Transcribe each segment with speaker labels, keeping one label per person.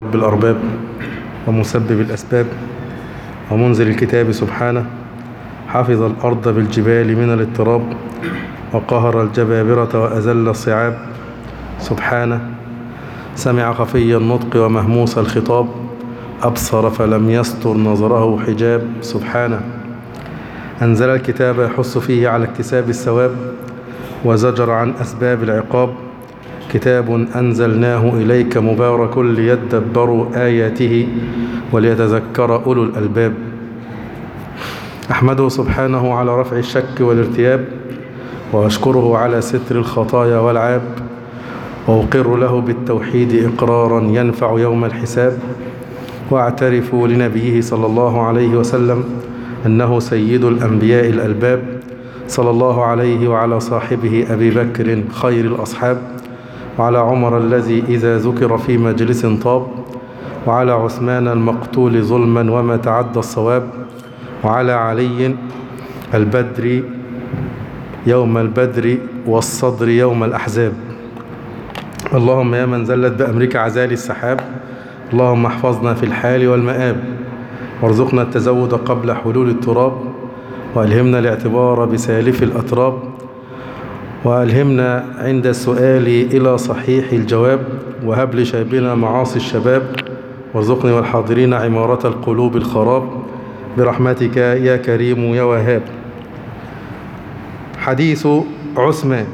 Speaker 1: رب الأرباب ومسبب الأسباب ومنزل الكتاب سبحانه حفظ الأرض بالجبال من الاضطراب وقهر الجبابرة وأزل الصعاب سبحانه سمع خفي النطق ومهموس الخطاب أبصر فلم يستر نظره حجاب سبحانه أنزل الكتاب يحث فيه على اكتساب الثواب وزجر عن أسباب العقاب كتاب أنزلناه إليك مبارك ليدبروا آياته وليتذكر أولو الألباب أحمده سبحانه على رفع الشك والارتياب وأشكره على ستر الخطايا والعاب وأقر له بالتوحيد إقرارا ينفع يوم الحساب وأعترف لنبيه صلى الله عليه وسلم أنه سيد الأنبياء الألباب صلى الله عليه وعلى صاحبه أبي بكر خير الأصحاب وعلى عمر الذي إذا ذكر في مجلس طاب وعلى عثمان المقتول ظلما وما تعدى الصواب وعلى علي البدر يوم البدر والصدر يوم الأحزاب اللهم يا من زلت بأمرك عزال السحاب اللهم احفظنا في الحال والمآب وارزقنا التزود قبل حلول التراب وألهمنا الاعتبار بسالف الأتراب وألهمنا عند السؤال إلى صحيح الجواب وهب لشيبنا معاصي الشباب وارزقني والحاضرين عمارة القلوب الخراب برحمتك يا كريم يا وهاب حديث عثمان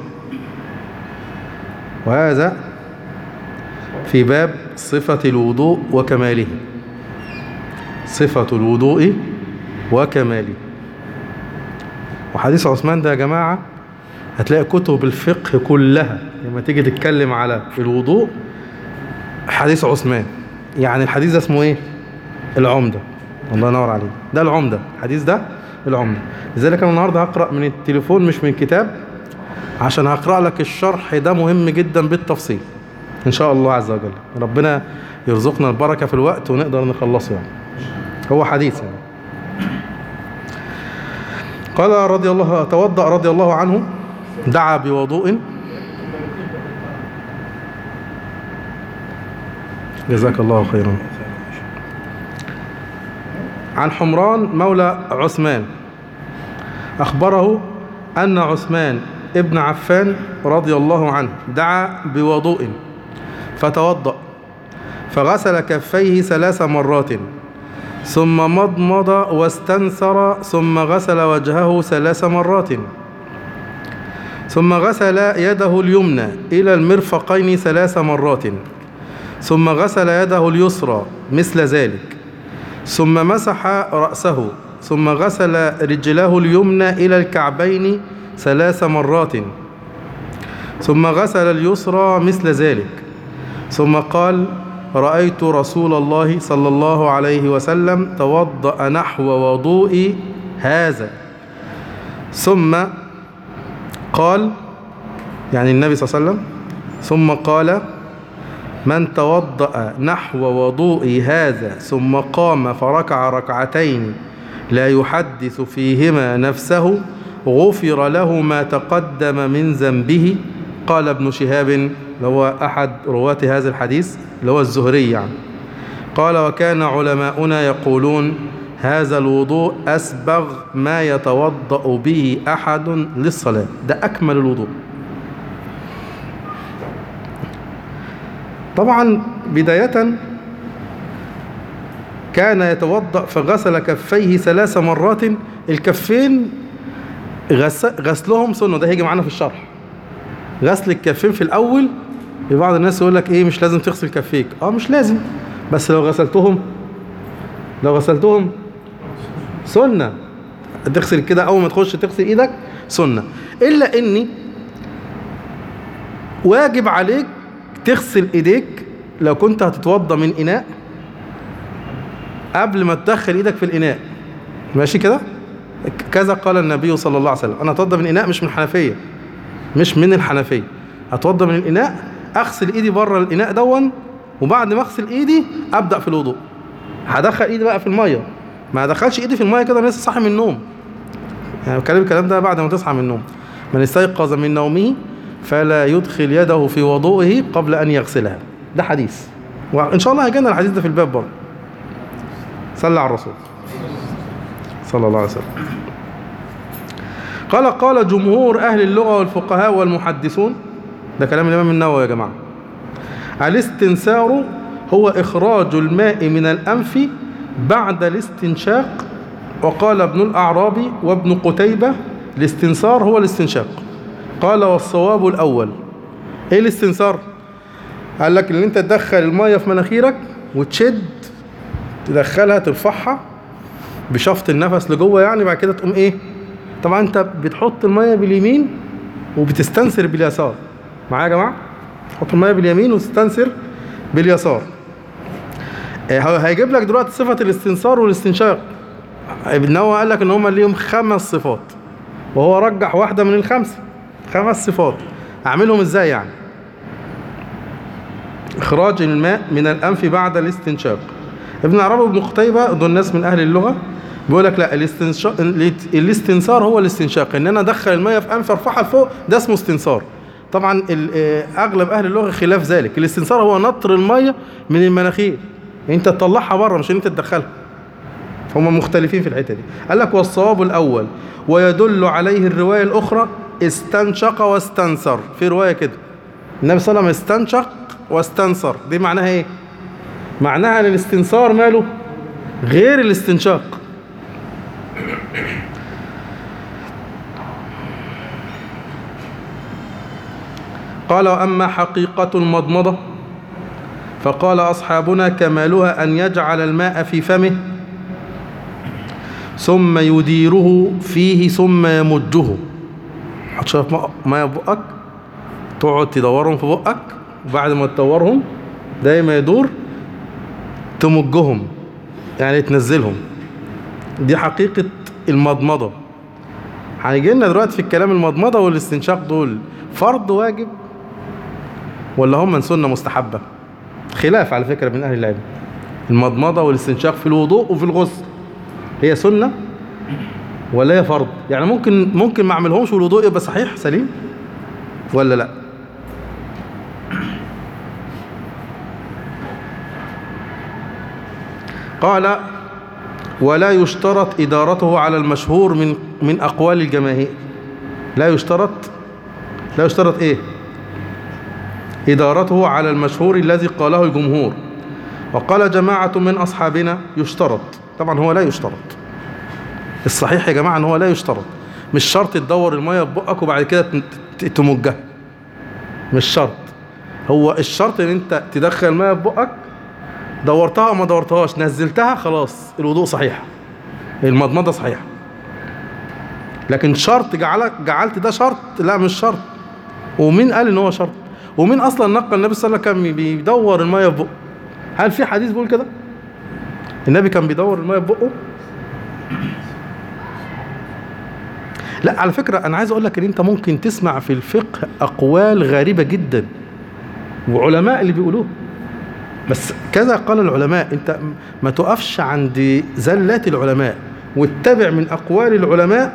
Speaker 1: وهذا في باب صفة الوضوء وكماله صفة الوضوء وكماله وحديث عثمان ده يا جماعة هتلاقي كتب الفقه كلها لما تيجي تتكلم على الوضوء حديث عثمان يعني الحديث ده اسمه ايه العمدة الله ينور عليك ده العمدة الحديث ده العمدة لذلك انا النهاردة هقرأ من التليفون مش من كتاب عشان هقرأ لك الشرح ده مهم جدا بالتفصيل ان شاء الله عز وجل ربنا يرزقنا البركة في الوقت ونقدر نخلصه يعني هو حديث يعني قال رضي الله توضأ رضي الله عنه دعا بوضوء جزاك الله خيرا عن حمران مولى عثمان أخبره أن عثمان ابن عفان رضي الله عنه دعا بوضوء فتوضأ فغسل كفيه ثلاث مرات ثم مضمض واستنثر ثم غسل وجهه ثلاث مرات ثم غسل يده اليمنى إلى المرفقين ثلاث مرات ثم غسل يده اليسرى مثل ذلك ثم مسح رأسه ثم غسل رجله اليمنى إلى الكعبين ثلاث مرات ثم غسل اليسرى مثل ذلك ثم قال رأيت رسول الله صلى الله عليه وسلم توضأ نحو وضوء هذا ثم قال يعني النبي صلى الله عليه وسلم ثم قال من توضأ نحو وضوء هذا ثم قام فركع ركعتين لا يحدث فيهما نفسه غفر له ما تقدم من ذنبه قال ابن شهاب اللي هو أحد رواة هذا الحديث اللي هو الزهري يعني قال وكان علماؤنا يقولون هذا الوضوء أسبغ ما يتوضأ به أحد للصلاة ده أكمل الوضوء طبعا بداية كان يتوضأ فغسل كفيه ثلاث مرات الكفين غسلهم سنة ده هيجي معانا في الشرح غسل الكفين في الأول في بعض الناس يقول لك إيه مش لازم تغسل كفيك آه مش لازم بس لو غسلتهم لو غسلتهم سنة تغسل كده أول ما تخش تغسل إيدك سنة إلا إني واجب عليك تغسل إيديك لو كنت هتتوضى من إناء قبل ما تدخل إيدك في الإناء ماشي كده كذا قال النبي صلى الله عليه وسلم أنا أتوضى من إناء مش من الحنفية مش من الحنفية أتوضى من الإناء أغسل إيدي بره الإناء دون وبعد ما أغسل إيدي أبدأ في الوضوء هدخل إيدي بقى في المية ما دخلش إيدي في المية كده أنا لسه صاحي من النوم يعني بكلم الكلام ده بعد ما تصحى من النوم من استيقظ من نومه فلا يدخل يده في وضوئه قبل أن يغسلها ده حديث وإن شاء الله هيجينا الحديث ده في الباب برضه صلى على الرسول صلى الله عليه وسلم قال قال جمهور أهل اللغة والفقهاء والمحدثون ده كلام الإمام النووي يا جماعة الاستنسار هو إخراج الماء من الأنف بعد الاستنشاق وقال ابن الأعرابي وابن قتيبة الاستنسار هو الاستنشاق قال والصواب الأول ايه الاستنسار قال لك ان انت تدخل المية في مناخيرك وتشد تدخلها ترفعها بشفط النفس لجوه يعني بعد كده تقوم ايه طبعا انت بتحط المية باليمين وبتستنسر باليسار معايا يا جماعة تحط المية باليمين وتستنسر باليسار آه، هيجيب لك دلوقتي صفة الاستنسار والاستنشاق ابن نووي قال لك ان هما ليهم خمس صفات وهو رجح واحدة من الخمسة خمس صفات اعملهم ازاي يعني اخراج الماء من الانف بعد الاستنشاق ابن عربي وابن قتيبة دول ناس من اهل اللغة بيقول لك لا الاستنشاق الاستنسار هو الاستنشاق ان انا ادخل المية في انف ارفعها لفوق ده اسمه استنسار طبعا ال- آه، اغلب اهل اللغة خلاف ذلك الاستنسار هو نطر المية من المناخير انت تطلعها بره مش ان انت تدخلها هم مختلفين في الحته دي قال لك والصواب الاول ويدل عليه الروايه الاخرى استنشق واستنثر في روايه كده النبي صلى الله عليه وسلم استنشق واستنثر دي معناها ايه معناها ان الاستنثار ماله غير الاستنشاق قال واما حقيقه المضمضه فقال اصحابنا كمالها ان يجعل الماء في فمه ثم يديره فيه ثم يمجه حط شوية ماء- ميه في بقك تقعد تدورهم في بقك وبعد ما تدورهم دايما يدور تمجهم يعني تنزلهم دي حقيقة المضمضة هيجي لنا دلوقتي في الكلام المضمضة والاستنشاق دول فرض واجب ولا هم من سنة مستحبة خلاف على فكرة من أهل العلم المضمضة والاستنشاق في الوضوء وفي الغسل هي سنة ولا هي فرض يعني ممكن ممكن ما اعملهمش والوضوء يبقى صحيح سليم ولا لا قال ولا يشترط إدارته على المشهور من من أقوال الجماهير لا يشترط لا يشترط إيه إدارته على المشهور الذي قاله الجمهور وقال جماعة من أصحابنا يشترط طبعا هو لا يشترط الصحيح يا جماعة ان هو لا يشترط مش شرط تدور المية في بقك وبعد كده ت- ت- تمجها مش شرط هو الشرط ان انت تدخل المية في بقك دورتها او ما دورتهاش نزلتها خلاص الوضوء صحيح المضمضة صحيحة لكن شرط جعلك جعلت ده شرط لا مش شرط ومين قال ان هو شرط ومين اصلا نقل النبي صلى الله عليه وسلم كان بيدور المية في بقه هل في حديث بيقول كده النبي كان بيدور المية في بقه لا على فكرة أنا عايز أقول لك إن أنت ممكن تسمع في الفقه أقوال غريبة جدا وعلماء اللي بيقولوه بس كذا قال العلماء أنت ما تقفش عند زلات العلماء واتبع من أقوال العلماء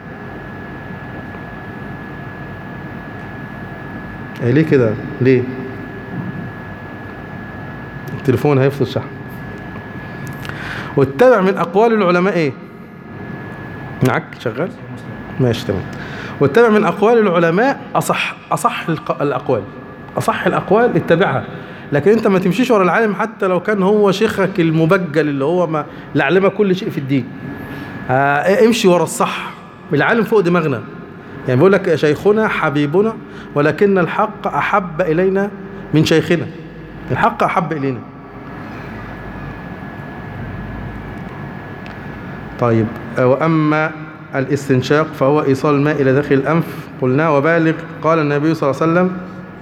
Speaker 1: إيه ليه كده ليه التليفون هيفصل شحن واتبع من أقوال العلماء إيه معاك شغال ماشي تمام واتبع من أقوال العلماء أصح أصح الق- الأقوال أصح الأقوال اتبعها لكن أنت ما تمشيش ورا العالم حتى لو كان هو شيخك المبجل اللي هو ما اللي علمك كل شيء في الدين آه امشي ورا الصح العالم فوق دماغنا يعني بيقول لك شيخنا حبيبنا ولكن الحق أحب إلينا من شيخنا الحق أحب إلينا طيب وأما الاستنشاق فهو إيصال الماء إلى داخل الأنف قلنا وبالغ قال النبي صلى الله عليه وسلم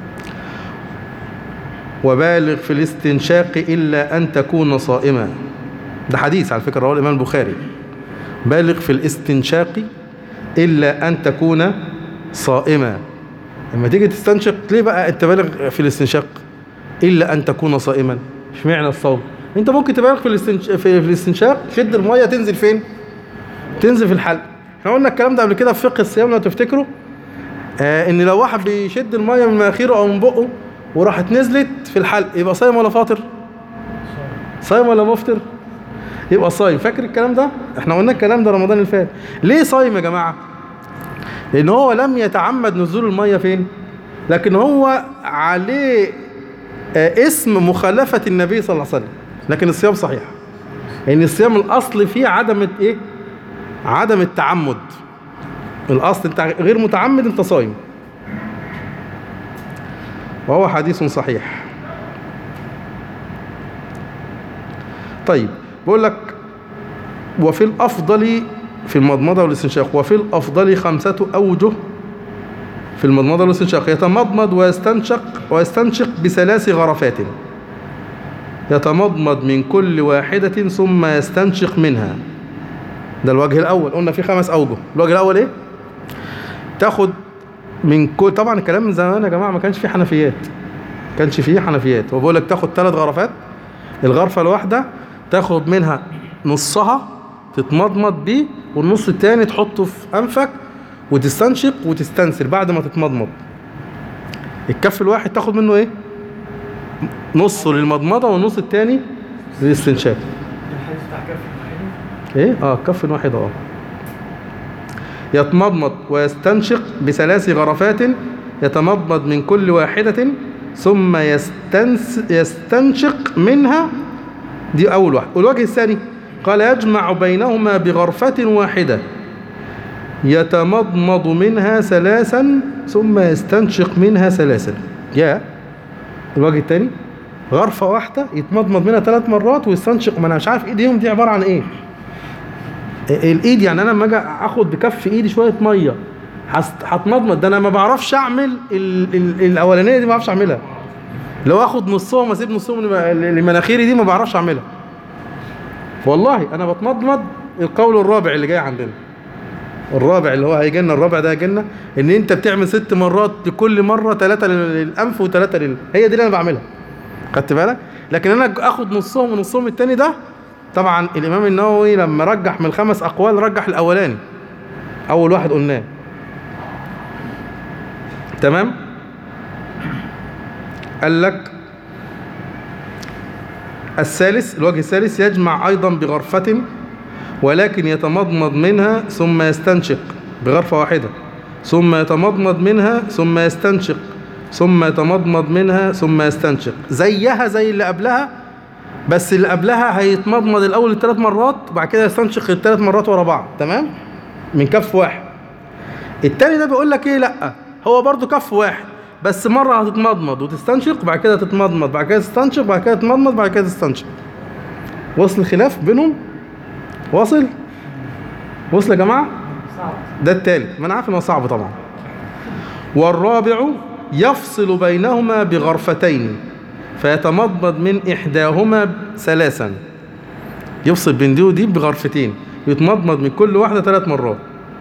Speaker 1: وبالغ في الاستنشاق إلا أن تكون صائما ده حديث على فكرة رواه الإمام البخاري بالغ في الاستنشاق إلا أن تكون صائما لما تيجي تستنشق ليه بقى أنت بالغ في الاستنشاق إلا أن تكون صائما اشمعنى الصوم أنت ممكن تبالغ في الاستنشاق, في الاستنشاق شد المية تنزل فين تنزل في الحلق احنا قلنا الكلام ده قبل كده في فقه الصيام لو تفتكروا آه ان لو واحد بيشد الميه من مناخيره او من بقه وراحت نزلت في الحلق يبقى صايم ولا فاطر صايم ولا مفطر يبقى صايم فاكر الكلام ده احنا قلنا الكلام ده رمضان اللي فات ليه صايم يا جماعه لان هو لم يتعمد نزول الميه فين لكن هو عليه آه، اسم مخالفه النبي صلى الله عليه وسلم لكن الصيام صحيح لان الصيام الاصل فيه عدم ايه عدم التعمد الاصل انت غير متعمد انت صايم وهو حديث صحيح طيب بقول لك وفي الأفضل في المضمضة والاستنشاق وفي الأفضل خمسة أوجه في المضمضة والاستنشاق يتمضمض ويستنشق ويستنشق بثلاث غرفات يتمضمض من كل واحدة ثم يستنشق منها ده الوجه الأول قلنا في خمس أوجه الوجه الأول إيه؟ تاخد من كل طبعا الكلام من زمان يا جماعة ما كانش فيه حنفيات ما كانش فيه حنفيات هو بيقول لك تاخد ثلاث غرفات الغرفة الواحدة تاخد منها نصها تتمضمض بيه والنص التاني تحطه في أنفك وتستنشق وتستنسل بعد ما تتمضمض الكف الواحد تاخد منه ايه نصه للمضمضة والنص التاني للاستنشاق
Speaker 2: الحديث بتاع كف المحيط
Speaker 1: ايه اه كف واحد اه يتمضمض ويستنشق بثلاث غرفات يتمضمض من كل واحدة ثم يستنس يستنشق منها دي أول واحد والوجه الثاني قال يجمع بينهما بغرفة واحدة يتمضمض منها ثلاثا ثم يستنشق منها ثلاثا يا الوجه الثاني غرفة واحدة يتمضمض منها ثلاث مرات ويستنشق ما انا مش عارف ايديهم دي عبارة عن ايه الايد يعني انا لما اجي اخد بكف ايدي شويه ميه هست- هتمضمض ده انا ما بعرفش اعمل ال ال الاولانيه دي ما بعرفش اعملها لو اخد نصهم اسيب نصهم لم- لمناخيري دي ما بعرفش اعملها والله انا بتمضمض القول الرابع اللي جاي عندنا الرابع اللي هو هيجي لنا الرابع ده هيجي لنا ان انت بتعمل ست مرات لكل مره ثلاثه للانف وثلاثه لل هي دي اللي انا بعملها خدت بالك لكن انا اخد نصهم ونصهم التاني ده طبعا الامام النووي لما رجح من الخمس اقوال رجح الاولاني اول واحد قلناه تمام قال لك الثالث الوجه الثالث يجمع ايضا بغرفة ولكن يتمضمض منها ثم يستنشق بغرفة واحدة ثم يتمضمض منها ثم يستنشق ثم يتمضمض منها ثم يستنشق زيها زي اللي قبلها بس اللي قبلها هيتمضمض الاول الثلاث مرات وبعد كده يستنشق الثلاث مرات ورا بعض تمام من كف واحد التاني ده بيقول لك ايه لا هو برضو كف واحد بس مره هتتمضمض وتستنشق بعد كده تتمضمض بعد كده تستنشق بعد كده تتمضمض بعد كده تستنشق وصل الخلاف بينهم واصل وصل يا جماعه
Speaker 2: صعب
Speaker 1: ده التالت ما انا عارف ان هو صعب طبعا والرابع يفصل بينهما بغرفتين فيتمضمض من احداهما ثلاثا يفصل بين دي ودي بغرفتين يتمضمض من كل واحده ثلاث مرات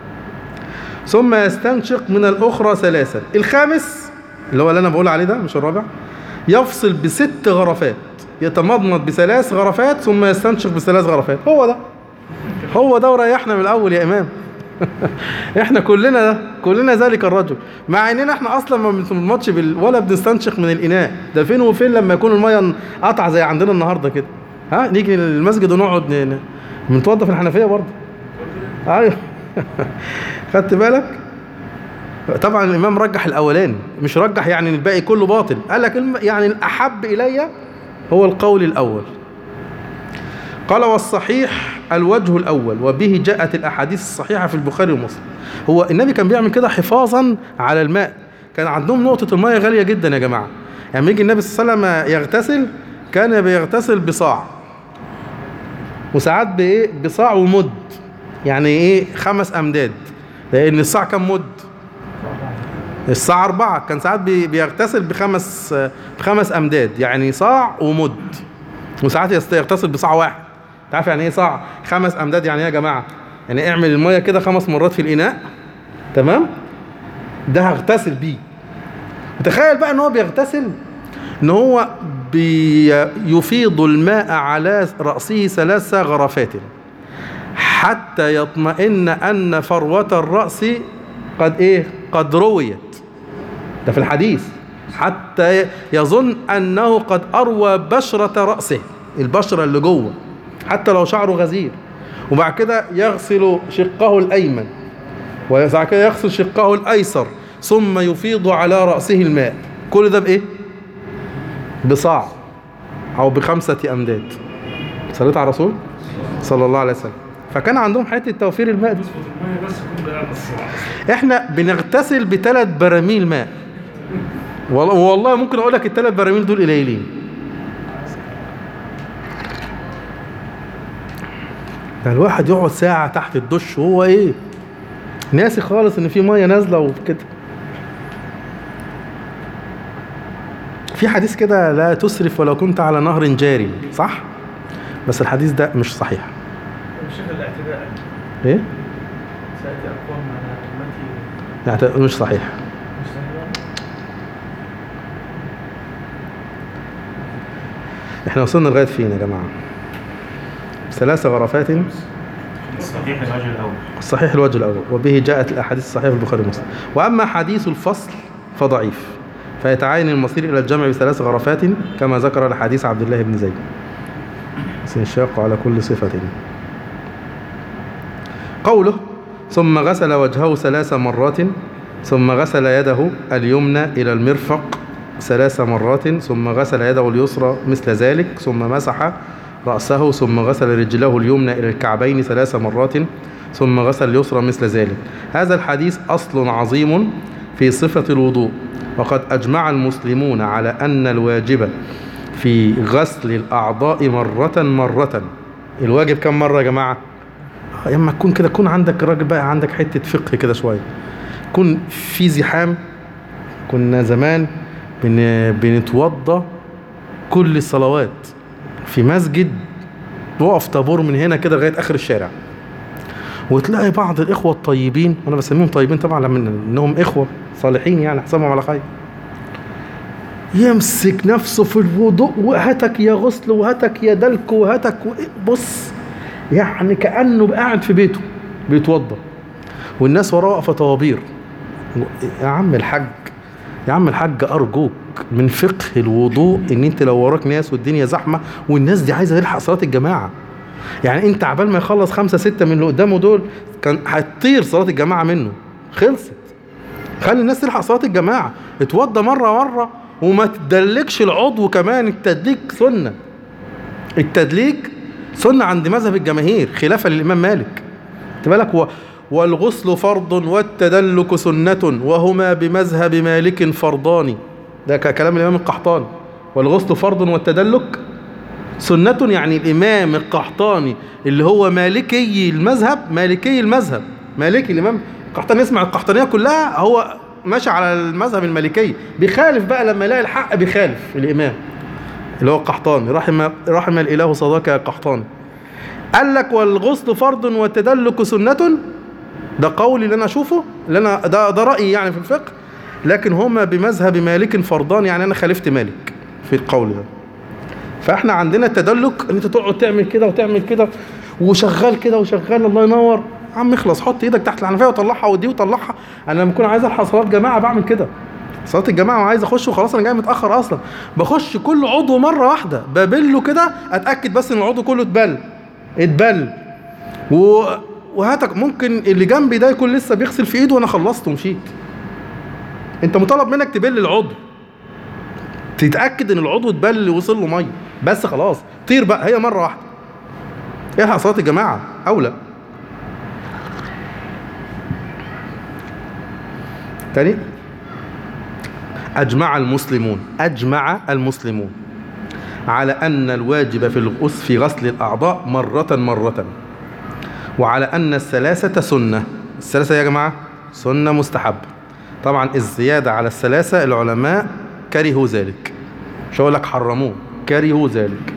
Speaker 1: ثم يستنشق من الاخرى ثلاثا الخامس اللي هو اللي انا بقول عليه ده مش الرابع يفصل بست غرفات يتمضمض بثلاث غرفات ثم يستنشق بثلاث غرفات هو ده هو ده وريحنا من الاول يا امام احنا كلنا ده كلنا ذلك الرجل مع اننا احنا اصلا ما بنتمضمضش بال... ولا بنستنشق من الاناء ده فين وفين لما يكون الميه قطع زي عندنا النهارده كده ها نيجي المسجد ونقعد ن... ن- بنتوضى في الحنفيه برضه ايوه خدت بالك طبعا الامام رجح الاولاني مش رجح يعني إن الباقي كله باطل قال لك الم- يعني الاحب الي هو القول الاول قال والصحيح الوجه الأول وبه جاءت الأحاديث الصحيحة في البخاري ومسلم هو النبي كان بيعمل كده حفاظا على الماء كان عندهم نقطة الماء غالية جدا يا جماعة يعني لما يجي النبي صلى الله عليه وسلم يغتسل كان بيغتسل بصاع وساعات بإيه بصاع ومد يعني إيه خمس أمداد لأن الصاع كم مد الصاع أربعة كان ساعات بي- بيغتسل بخمس بخمس أمداد يعني صاع ومد وساعات يست- يغتسل بصاع واحد انت عارف يعني ايه صاع خمس امداد يعني ايه يا جماعه يعني اعمل الميه كده خمس مرات في الاناء تمام ده هغتسل بيه تخيل بقى ان هو بيغتسل ان هو بيفيض الماء على راسه ثلاث غرفات حتى يطمئن ان فروه الراس قد ايه قد رويت ده في الحديث حتى يظن انه قد اروى بشره راسه البشرة اللي جوه حتى لو شعره غزير وبعد كده يغسل شقه الأيمن وبعد كده يغسل شقه الأيسر ثم يفيض على رأسه الماء كل ده بإيه؟ بصاع أو بخمسة أمداد صليت على الرسول صلى الله عليه وسلم فكان عندهم حته توفير الماء دي
Speaker 2: تظبط الميه بس يكون بقى بالسرعه
Speaker 1: احنا بنغتسل بثلاث براميل ماء والله والله ممكن اقول لك الثلاث براميل دول قليلين ده الواحد يقعد ساعة تحت الدش وهو ايه ناسي خالص ان في مية نازلة وكده في حديث كده لا تسرف ولو كنت على نهر جاري صح بس الحديث ده مش صحيح
Speaker 2: شيخ الاعتداء
Speaker 1: ايه
Speaker 2: سياتي اقوام على امتي
Speaker 1: يعني مش صحيح
Speaker 2: مش صحيح
Speaker 1: احنا وصلنا لغاية فين يا جماعة ثلاث غرفات
Speaker 3: صحيح الوجه الأول
Speaker 1: صحيح الوجه الأول وبه جاءت الأحاديث الصحيحة في البخاري ومسلم وأما حديث الفصل فضعيف فيتعين المصير إلى الجمع بثلاث غرفات كما ذكر الحديث عبد الله بن زيد سينشاق على كل صفة قوله ثم غسل وجهه ثلاث مرات ثم غسل يده اليمنى إلى المرفق ثلاث مرات ثم غسل يده اليسرى مثل ذلك ثم مسح رأسه ثم غسل رجله اليمنى إلى الكعبين ثلاث مرات ثم غسل اليسرى مثل ذلك هذا الحديث أصل عظيم في صفة الوضوء وقد أجمع المسلمون على أن الواجب في غسل الأعضاء مرة مرة الواجب كم مرة يا جماعة؟ اما تكون كده تكون عندك راجل بقى عندك حته فقه كده شويه يكون في زحام كنا زمان بن بنتوضى كل الصلوات في مسجد وقف طابور من هنا كده لغايه اخر الشارع وتلاقي بعض الاخوه الطيبين وانا بسميهم طيبين طبعا لما انهم اخوه صالحين يعني احسبهم على خير يمسك نفسه في الوضوء وهتك يا غسل وهتك يا دلك وهتك و... بص يعني كأنه قاعد في بيته بيتوضى والناس وراه واقفة طوابير يا عم الحاج يا عم الحاج أرجوك من فقه الوضوء إن أنت لو وراك ناس والدنيا زحمة والناس دي عايزة تلحق صلاة الجماعة يعني أنت عبال ما يخلص خمسة ستة من اللي قدامه دول كان هتطير صلاة الجماعة منه خلصت خلي الناس تلحق صلاة الجماعة اتوضى مرة مرة وما تدلكش العضو كمان التدليك سنة التدليك سنة عند مذهب الجماهير خلافا للإمام مالك خد بالك و... والغسل فرض والتدلك سنة وهما بمذهب مالك فرضان ده ك- كلام الإمام القحطاني والغسل فرض والتدلك سنة يعني الإمام القحطاني اللي هو مالكي المذهب مالكي المذهب مالكي الإمام القحطاني يسمع القحطانية كلها هو ماشي على المذهب المالكي بيخالف بقى لما يلاقي الحق بيخالف الإمام اللي هو القحطاني رحم رحم الاله صداك يا قحطاني قال لك والغسل فرض والتدلك سنة ده قولي اللي انا اشوفه اللي انا ده ده رايي يعني في الفقه لكن هما بمذهب مالك فرضان يعني انا خالفت مالك في القول ده فاحنا عندنا التدلك ان انت تقعد تعمل كده وتعمل كده وشغال كده وشغال الله ينور عم اخلص حط ايدك تحت الحنفيه وطلعها ودي وطلعها انا لما اكون عايز الحق صلاه جماعه بعمل كده صلاه الجماعه وعايز اخش وخلاص انا جاي متاخر اصلا بخش كل عضو مره واحده ببله كده اتاكد بس ان العضو كله اتبل اتبل و... وهاتك ممكن اللي جنبي ده يكون لسه بيغسل في ايده وانا خلصت ومشيت انت مطالب منك تبل العضو تتاكد ان العضو اتبل وصل له ميه بس خلاص طير بقى هي مره واحده الحق صلاه الجماعه اولى تاني أجمع المسلمون أجمع المسلمون على أن الواجب في الغسل في غسل الأعضاء مرة مرة وعلى أن الثلاثة سنة الثلاثة يا جماعة سنة مستحب طبعا الزيادة على الثلاثة العلماء كرهوا ذلك مش هقول لك حرموه كرهوا ذلك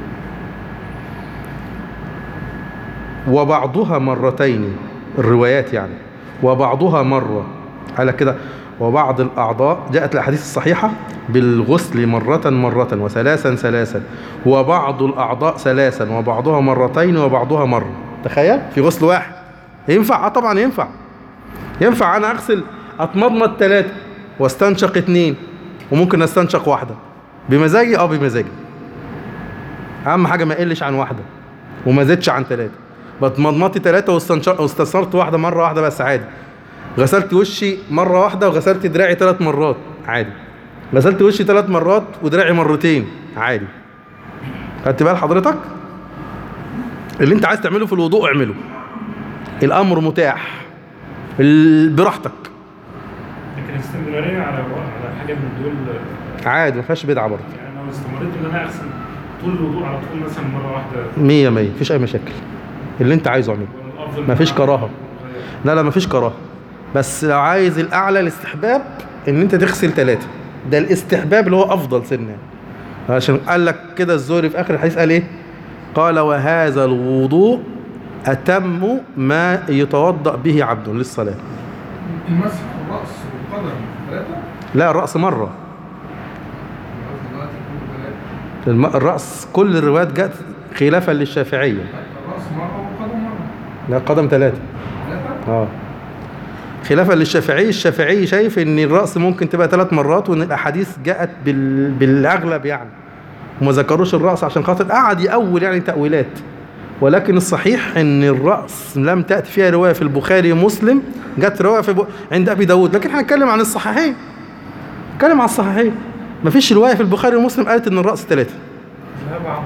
Speaker 1: وبعضها مرتين الروايات يعني وبعضها مرة على كده وبعض الأعضاء جاءت الأحاديث الصحيحة بالغسل مرة مرة وثلاثا ثلاثا وبعض الأعضاء ثلاثا وبعضها مرتين وبعضها مرة تخيل في غسل واحد ينفع اه طبعا ينفع ينفع أنا أغسل أتمضمض ثلاثة واستنشق اثنين وممكن استنشق واحدة بمزاجي اه بمزاجي اهم حاجه ما يقلش عن واحده وما زدش عن ثلاثه بتمضمضتي ثلاثه واستنشق واستثرت واحده مره واحده بس عادي غسلت وشي مره واحده وغسلت دراعي ثلاث مرات عادي غسلت وشي ثلاث مرات ودراعي مرتين عادي خدت بال حضرتك اللي انت عايز تعمله في الوضوء اعمله الامر متاح ال- براحتك
Speaker 3: لكن الاستمرارية على على حاجة من دول
Speaker 1: عادي ما فيهاش بدعه برضه
Speaker 3: يعني لو استمريت ان انا اغسل طول الوضوء على طول مثلا مرة واحدة
Speaker 1: مية مية مفيش اي مشاكل اللي انت عايزه اعمله
Speaker 3: الافضل
Speaker 1: مفيش كراهة. لا لا مفيش كراهه بس لو عايز الاعلى الاستحباب ان انت تغسل ثلاثه ده الاستحباب اللي هو افضل سنه عشان قال لك كده الزهري في اخر الحديث قال ايه قال وهذا الوضوء اتم ما يتوضا به عبد للصلاه
Speaker 4: المسح الرأس والقدم ثلاثة
Speaker 1: لا الراس مره
Speaker 4: دلوقتي كل ثلاثة
Speaker 1: الم- الراس كل الروايات جت خلافا للشافعيه
Speaker 4: الرأس مرة والقدم مرة
Speaker 1: لا قدم ثلاثه
Speaker 4: ثلاثة
Speaker 1: اه خلافا للشافعي الشافعي شايف ان الرأس ممكن تبقى ثلاث مرات وان الاحاديث جاءت بال... بالاغلب يعني وما ذكروش الرأس عشان خاطر قعد يأول يعني تأويلات ولكن الصحيح ان الرأس لم تأتي فيها رواية في البخاري ومسلم جت رواية في ب... عند ابي داود لكن هنتكلم عن الصحيحين نتكلم عن الصحيحين مفيش رواية في البخاري ومسلم قالت ان الرأس ثلاثة
Speaker 2: ذهاب عمرو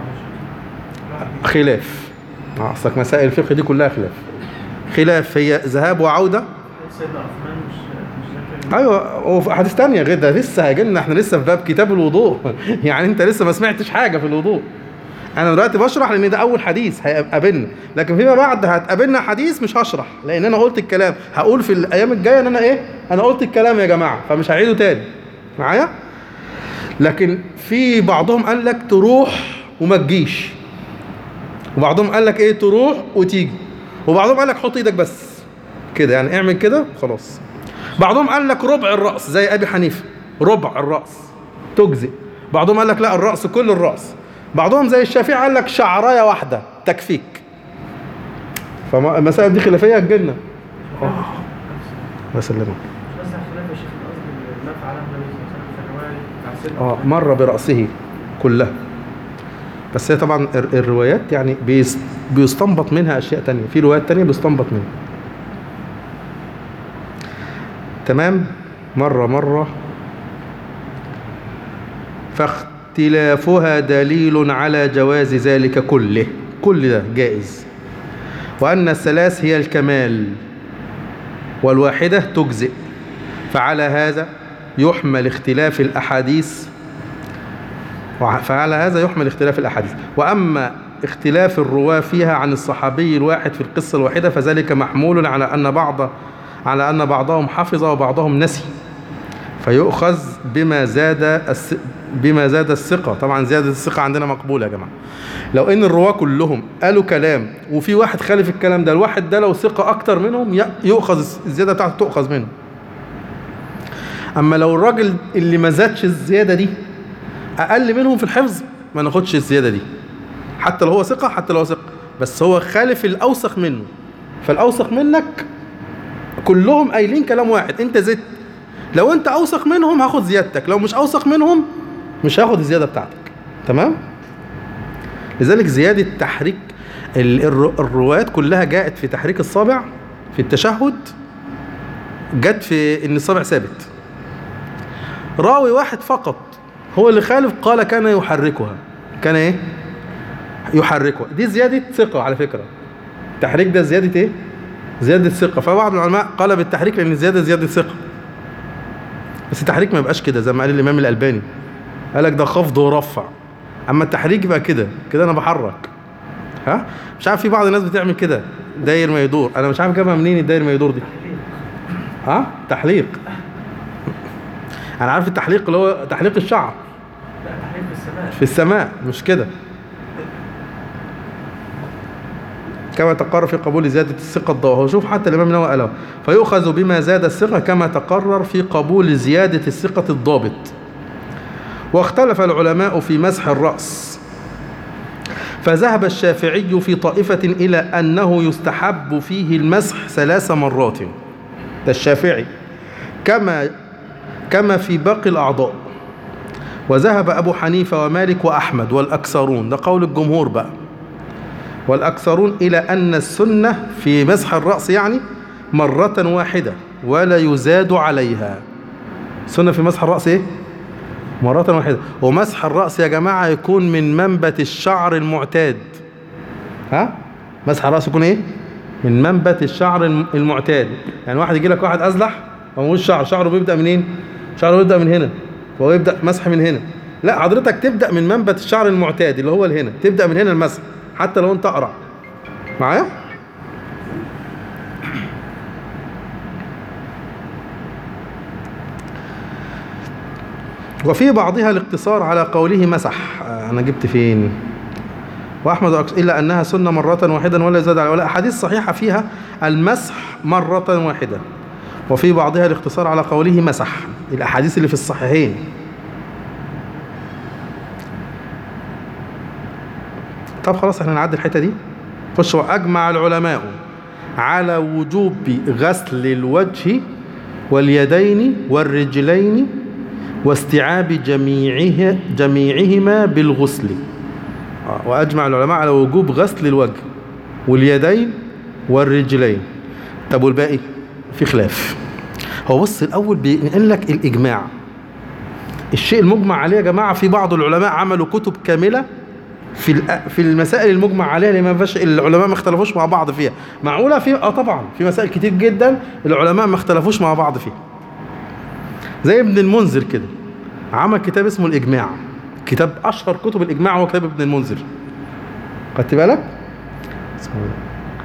Speaker 1: خلاف آه، اصلك مسائل الفقه دي كلها خلاف خلاف هي ذهاب وعودة
Speaker 2: سيدنا عثمان مش مش ذاكر
Speaker 1: ايوه وفي احاديث تانية غير ده لسه هيجي لنا احنا لسه في باب كتاب الوضوء يعني انت لسه ما سمعتش حاجه في الوضوء انا دلوقتي بشرح لان ده اول حديث هيقابلنا لكن فيما بعد هتقابلنا حديث مش هشرح لان انا قلت الكلام هقول في الايام الجايه ان انا ايه انا قلت الكلام يا جماعه فمش هعيده تاني معايا لكن في بعضهم قال لك تروح وما تجيش وبعضهم قال لك ايه تروح وتيجي وبعضهم قال لك حط ايدك بس كده يعني اعمل كده خلاص بعضهم قال لك ربع الرأس زي أبي حنيفة ربع الرأس تجزئ بعضهم قال لك لا الرأس كل الرأس بعضهم زي الشافعي قال لك شعراية واحدة تكفيك فالمسائل دي خلافية هتجيلنا الله يسلمك
Speaker 2: بس خلاف يا شيخ القصد ما فعله النبي صلى الله عليه وسلم في الرواية بتاع سيدنا
Speaker 1: اه
Speaker 2: عثمان.
Speaker 1: مر برأسه كلها بس هي طبعا الر- الروايات يعني بيس- بيستنبط منها أشياء تانية في روايات تانية بيستنبط منها تمام مرة مرة فاختلافها دليل على جواز ذلك كله كل ده جائز وأن الثلاث هي الكمال والواحدة تجزئ فعلى هذا يحمل اختلاف الأحاديث وع- فعلى هذا يحمل اختلاف الأحاديث وأما اختلاف الرواة فيها عن الصحابي الواحد في القصة الواحدة فذلك محمول على أن بعض على أن بعضهم حفظ وبعضهم نسي فيؤخذ بما زاد الس... بما زاد الثقة طبعا زيادة الثقة عندنا مقبولة يا جماعة لو ان الرواة كلهم قالوا كلام وفي واحد خالف الكلام ده الواحد ده لو ثقة اكتر منهم ي- يؤخذ الزيادة بتاعته تؤخذ منه اما لو الراجل اللي ما زادش الزيادة دي اقل منهم في الحفظ ما ناخدش الزيادة دي حتى لو هو ثقة حتى لو هو ثقة بس هو خالف الاوسخ منه فالاوسخ منك كلهم قايلين كلام واحد انت زدت لو انت اوسخ منهم هاخد زيادتك لو مش اوسخ منهم مش هاخد الزياده بتاعتك تمام لذلك زياده تحريك ال- الر- الروايات كلها جاءت في تحريك الصابع في التشهد جت في ان الصابع ثابت راوي واحد فقط هو اللي خالف قال كان يحركها كان ايه يحركها دي زياده ثقه على فكره التحريك ده زياده ايه زياده ثقه فبعض العلماء قال بالتحريك لان الزياده زياده ثقه بس التحريك ما يبقاش كده زي ما قال الامام الالباني قال لك ده خفض ورفع اما التحريك يبقى كده كده انا بحرك ها مش عارف في بعض الناس بتعمل كده داير ما يدور انا مش عارف جابها منين الداير ما يدور دي ها تحليق انا عارف التحليق اللي هو تحليق الشعر
Speaker 2: لا تحريم في السماء
Speaker 1: في السماء مش كده كما تقرر في قبول زيادة الثقة الضوء شوف حتى الإمام النووي قاله فيؤخذ بما زاد الثقة كما تقرر في قبول زيادة الثقة الضابط واختلف العلماء في مسح الرأس فذهب الشافعي في طائفة إلى أنه يستحب فيه المسح ثلاث مرات ده الشافعي كما كما في باقي الأعضاء وذهب أبو حنيفة ومالك وأحمد والأكثرون ده قول الجمهور بقى والأكثرون إلى أن السنة في مسح الرأس يعني مرة واحدة ولا يزاد عليها السنة في مسح الرأس إيه؟ مرة واحدة ومسح الرأس يا جماعة يكون من منبت الشعر المعتاد ها؟ مسح الرأس يكون إيه؟ من منبت الشعر الم- المعتاد يعني واحد يجي لك واحد أزلح ومش شعر شعره بيبدأ منين؟ شعره بيبدأ من هنا وهو يبدأ مسح من هنا لا حضرتك تبدأ من منبت الشعر المعتاد اللي هو هنا تبدأ من هنا المسح حتى لو انت أقرع معايا؟ وفي بعضها الاقتصار على قوله مسح آه، أنا جبت فين وأحمد وأكس- إلا أنها سنة مرة واحدا ولا يزاد على ولا أحاديث صحيحة فيها المسح مرة واحدة وفي بعضها الاقتصار على قوله مسح الأحاديث اللي في الصحيحين طب خلاص احنا نعدي الحتة دي خش أجمع العلماء على وجوب غسل الوجه واليدين والرجلين واستيعاب جميعها جميعهما بالغسل آه، وأجمع العلماء على وجوب غسل الوجه واليدين والرجلين طب والباقي في خلاف هو بص الأول بينقل لك الإجماع الشيء المجمع عليه يا جماعة في بعض العلماء عملوا كتب كاملة في الأ- في المسائل المجمع عليها اللي ما فيش العلماء ما اختلفوش مع بعض فيها معقولة في اه طبعا في مسائل كتير جدا العلماء ما اختلفوش مع بعض فيها زي ابن المنذر كده عمل كتاب اسمه الإجماع كتاب أشهر كتب الإجماع هو كتاب ابن المنذر خدت بالك؟ اسمه إيه؟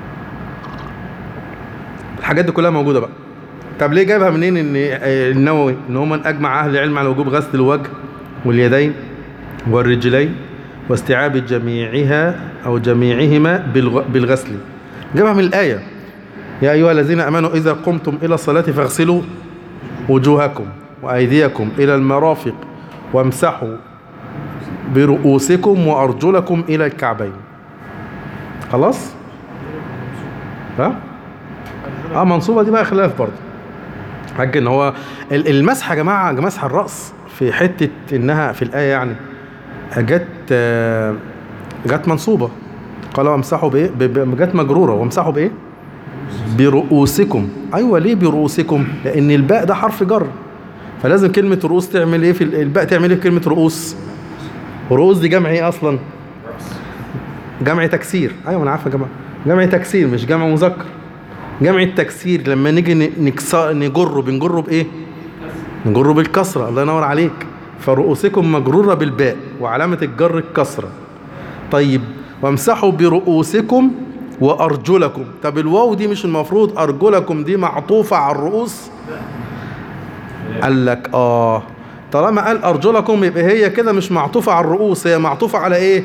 Speaker 1: الحاجات دي كلها موجودة بقى طب ليه جايبها منين ان آه، النووي ان هم من اجمع اهل العلم على وجوب غسل الوجه واليدين والرجلين واستيعاب جميعها او جميعهما بالغ- بالغسل جابها من الايه يا ايها الذين امنوا اذا قمتم الى الصلاه فاغسلوا وجوهكم وايديكم الى المرافق وامسحوا برؤوسكم وارجلكم الى الكعبين خلاص ها اه منصوبه دي بقى خلاف برضه حاج ان هو ال- المسح يا جماعه مسح الراس في حته انها في الايه يعني جت آه، جت منصوبه قال وامسحوا بايه ب- ب- جت مجروره وامسحوا بايه برؤوسكم ايوه ليه برؤوسكم لان الباء ده حرف جر فلازم كلمه رؤوس تعمل ايه في ال- الباء تعمل ايه في كلمه رؤوس رؤوس دي جمع ايه اصلا جمع تكسير ايوه انا عارف يا جماعه جمع تكسير مش جمع مذكر جمع التكسير لما نيجي ن- نكسر نجره بنجره بايه نجره بالكسره الله ينور عليك فرؤوسكم مجروره بالباء وعلامه الجر الكسره طيب وامسحوا برؤوسكم وارجلكم طب الواو دي مش المفروض ارجلكم دي معطوفه على الرؤوس قال لك اه طالما قال ارجلكم يبقى هي كده مش معطوفه على الرؤوس هي معطوفه على ايه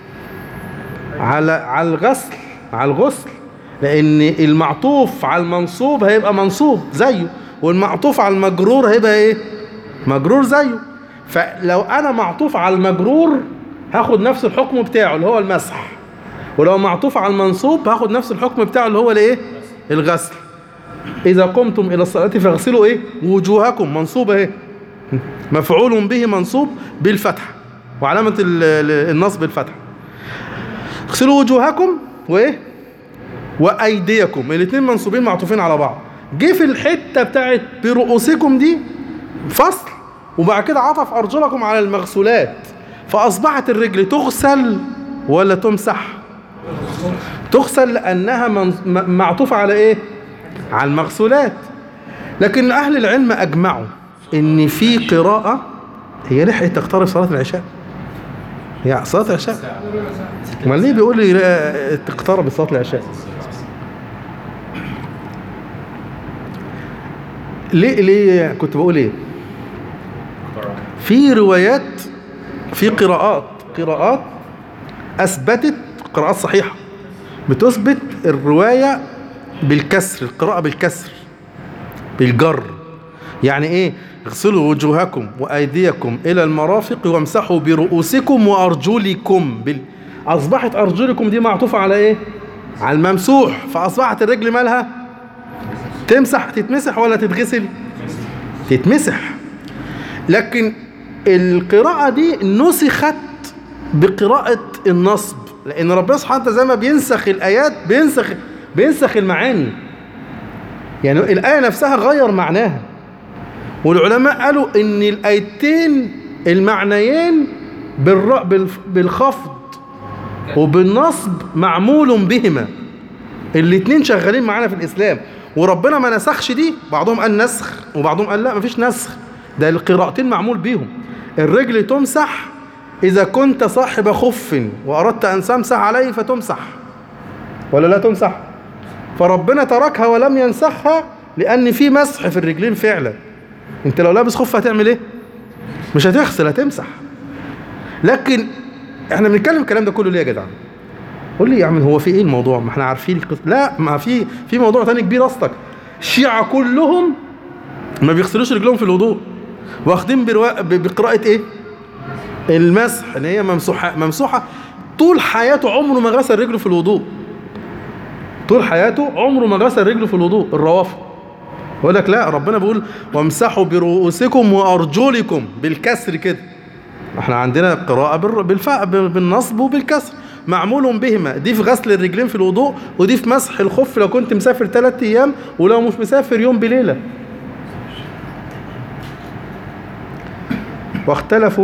Speaker 1: على على الغسل على الغسل لان المعطوف على المنصوب هيبقى منصوب زيه والمعطوف على المجرور هيبقى ايه مجرور زيه فلو انا معطوف على المجرور هاخد نفس الحكم بتاعه اللي هو المسح ولو معطوف على المنصوب هاخد نفس الحكم بتاعه اللي هو الايه الغسل اذا قمتم الى الصلاه فاغسلوا ايه وجوهكم منصوب اهي مفعول به منصوب بالفتح وعلامه ال- ال- النصب الفتح اغسلوا وجوهكم وايه وايديكم الاثنين منصوبين معطوفين على بعض جه في الحته بتاعت برؤوسكم دي فصل وبعد كده عطف ارجلكم على المغسولات فاصبحت الرجل تغسل ولا تمسح تغسل لانها من- م- معطوفه على ايه على المغسولات لكن اهل العلم اجمعوا ان في قراءه هي لحقت تقترب صلاه العشاء هي صلاه العشاء امال ليه بيقول لي لا، تقترب صلاه العشاء ليه ليه كنت بقول ايه في روايات في قراءات قراءات اثبتت قراءات صحيحه بتثبت الروايه بالكسر القراءه بالكسر بالجر يعني ايه اغسلوا وجوهكم وايديكم الى المرافق وامسحوا برؤوسكم وارجلكم بال... اصبحت ارجلكم دي معطوفه على ايه على الممسوح فاصبحت الرجل مالها تمسح تتمسح ولا تتغسل تتمسح لكن القراءة دي نسخت بقراءة النصب لأن ربنا سبحانه وتعالى زي ما بينسخ الآيات بينسخ بينسخ المعاني يعني الآية نفسها غير معناها والعلماء قالوا إن الآيتين المعنيين بالر- بالف- بالخفض وبالنصب معمول بهما الاتنين شغالين معانا في الإسلام وربنا ما نسخش دي بعضهم قال نسخ وبعضهم قال لا مفيش نسخ ده القراءتين معمول بيهم الرجل تمسح إذا كنت صاحب خف وأردت أن تمسح عليه فتمسح ولا لا تمسح فربنا تركها ولم ينسخها لأن في مسح في الرجلين فعلا انت لو لابس خف هتعمل ايه مش هتغسل هتمسح لكن احنا بنتكلم الكلام ده كله ليه يا جدع قول لي يا عم هو في ايه الموضوع ما احنا عارفين القصة لا ما في في موضوع تاني كبير اصلك الشيعة كلهم ما بيغسلوش رجلهم في الوضوء واخدين بروا... ب- بقراءة ايه المسح ان هي ممسوحة ممسوحة طول حياته عمره ما غسل رجله في الوضوء طول حياته عمره ما غسل رجله في الوضوء الروافض يقول لك لا ربنا بيقول وامسحوا برؤوسكم وارجلكم بالكسر كده احنا عندنا قراءة بالر- بالفاء بالنصب وبالكسر معمول بهما دي في غسل الرجلين في الوضوء ودي في مسح الخف لو كنت مسافر ثلاث ايام ولو مش مسافر يوم بليلة واختلفوا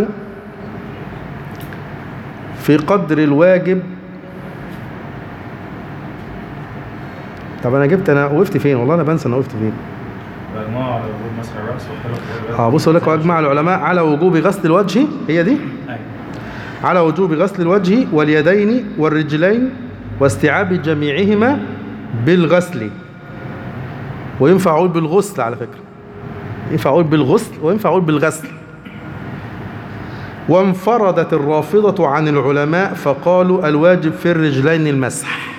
Speaker 1: في قدر الواجب طب انا جبت انا وقفت فين والله انا بنسى انا وقفت فين
Speaker 3: مجموعة على وجود مسح الرأس واختلف
Speaker 1: اه بص اقول لك واجمع العلماء على وجوب غسل الوجه هي دي
Speaker 3: أيوة.
Speaker 1: على وجوب غسل الوجه واليدين والرجلين واستيعاب جميعهما بالغسل وينفع اقول بالغسل على فكره ينفع اقول بالغسل وينفع اقول بالغسل وانفردت الرافضة عن العلماء فقالوا الواجب في الرجلين المسح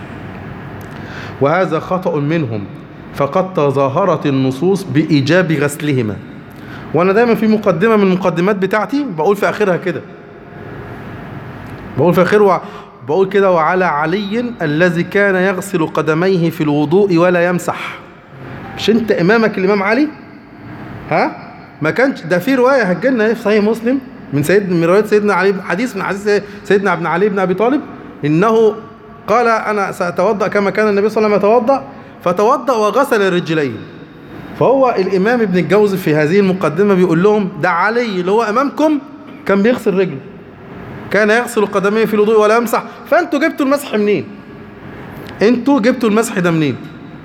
Speaker 1: وهذا خطأ منهم فقد تظاهرت النصوص بإيجاب غسلهما وأنا دايما في مقدمة من المقدمات بتاعتي بقول في آخرها كده بقول في آخرها بقول كده وعلى علي الذي كان يغسل قدميه في الوضوء ولا يمسح مش انت امامك الامام علي ها ما كانش ده في روايه هتجيلنا في صحيح مسلم من سيد من روايه سيدنا علي حديث من حديث سيدنا ابن علي بن ابي طالب انه قال انا ساتوضا كما كان النبي صلى الله عليه وسلم يتوضا فتوضا وغسل الرجلين فهو الامام ابن الجوزي في هذه المقدمه بيقول لهم ده علي اللي هو امامكم كان بيغسل رجله كان يغسل قدميه في الوضوء ولا يمسح فانتوا جبتوا المسح منين انتوا جبتوا المسح ده منين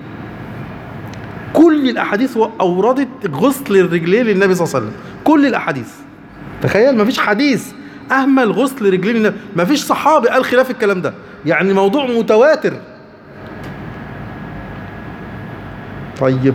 Speaker 1: كل الاحاديث اوردت غسل الرجلين للنبي صلى الله عليه وسلم كل الاحاديث تخيل مفيش حديث اهمل غسل رجلين النبي مفيش صحابي قال خلاف الكلام ده يعني موضوع متواتر طيب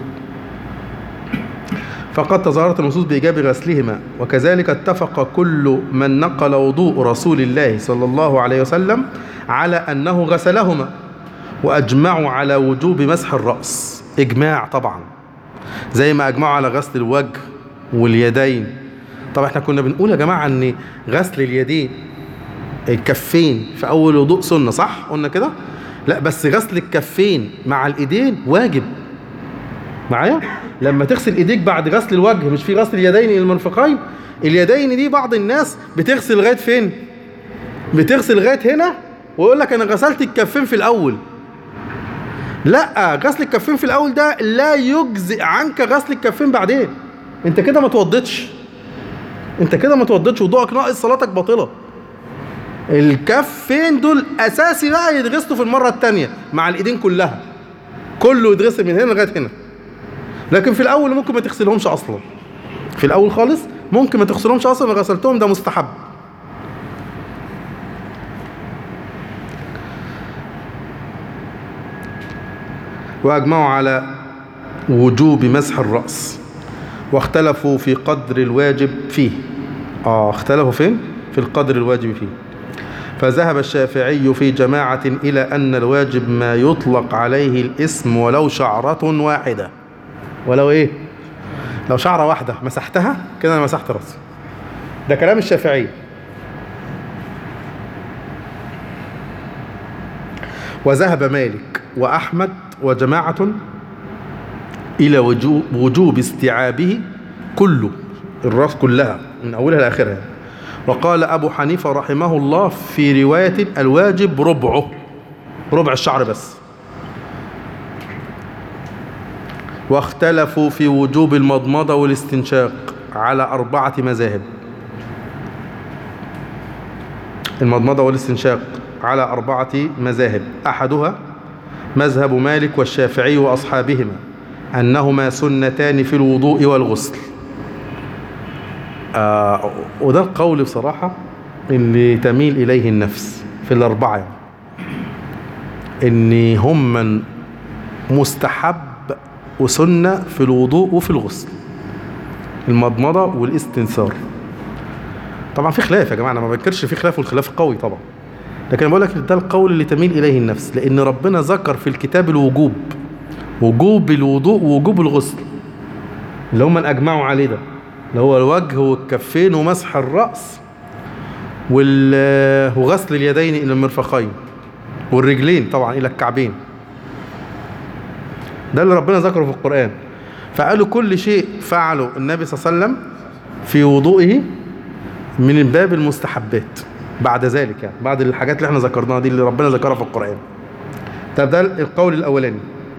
Speaker 1: فقد تظاهرت النصوص بإيجاب غسلهما وكذلك اتفق كل من نقل وضوء رسول الله صلى الله عليه وسلم على أنه غسلهما وأجمعوا على وجوب مسح الرأس إجماع طبعا زي ما أجمعوا على غسل الوجه واليدين طبعا احنا كنا بنقول يا جماعة أن غسل اليدين الكفين في أول وضوء سنة صح؟ قلنا كده؟ لا بس غسل الكفين مع الإيدين واجب معايا لما تغسل ايديك بعد غسل الوجه مش في غسل اليدين الى المرفقين اليدين دي بعض الناس بتغسل لغايه فين بتغسل لغايه هنا ويقول لك انا غسلت الكفين في الاول لا غسل الكفين في الاول ده لا يجزئ عنك غسل الكفين بعدين انت كده ما توضتش انت كده ما توضتش وضوءك ناقص صلاتك باطله الكفين دول اساسي بقى يتغسلوا في المره الثانيه مع الايدين كلها كله يتغسل من هنا لغايه هنا لكن في الاول ممكن ما تغسلهمش اصلا في الاول خالص ممكن ما تغسلهمش اصلا لو غسلتهم ده مستحب واجمعوا على وجوب مسح الراس واختلفوا في قدر الواجب فيه اه اختلفوا فين في القدر الواجب فيه فذهب الشافعي في جماعة إلى أن الواجب ما يطلق عليه الاسم ولو شعرة واحدة ولو إيه لو شعرة واحدة مسحتها كده أنا مسحت رأسي ده كلام الشافعي وذهب مالك وأحمد وجماعة إلى وجوب, وجوب استيعابه كله الراس كلها من أولها لآخرها وقال أبو حنيفة رحمه الله في رواية الواجب ربعه ربع الشعر بس واختلفوا في وجوب المضمضة والاستنشاق على أربعة مذاهب المضمضة والاستنشاق على أربعة مذاهب أحدها مذهب مالك والشافعي وأصحابهما أنهما سنتان في الوضوء والغسل آه وده القول بصراحة اللي تميل إليه النفس في الأربعة يعني. إن هم من مستحب وسنة في الوضوء وفي الغسل المضمضة والاستنثار طبعا في خلاف يا جماعة أنا ما بنكرش في خلاف والخلاف قوي طبعا لكن بقول لك ده القول اللي تميل إليه النفس لأن ربنا ذكر في الكتاب الوجوب وجوب الوضوء ووجوب الغسل اللي هم أجمعوا عليه ده اللي هو الوجه والكفين ومسح الرأس وال- وغسل اليدين إلى المرفقين والرجلين طبعا إلى الكعبين ده اللي ربنا ذكره في القرآن فقالوا كل شيء فعله النبي صلى الله عليه وسلم في وضوئه من باب المستحبات بعد ذلك يعني بعد الحاجات اللي احنا ذكرناها دي اللي ربنا ذكرها في القرآن طب ده القول الأولاني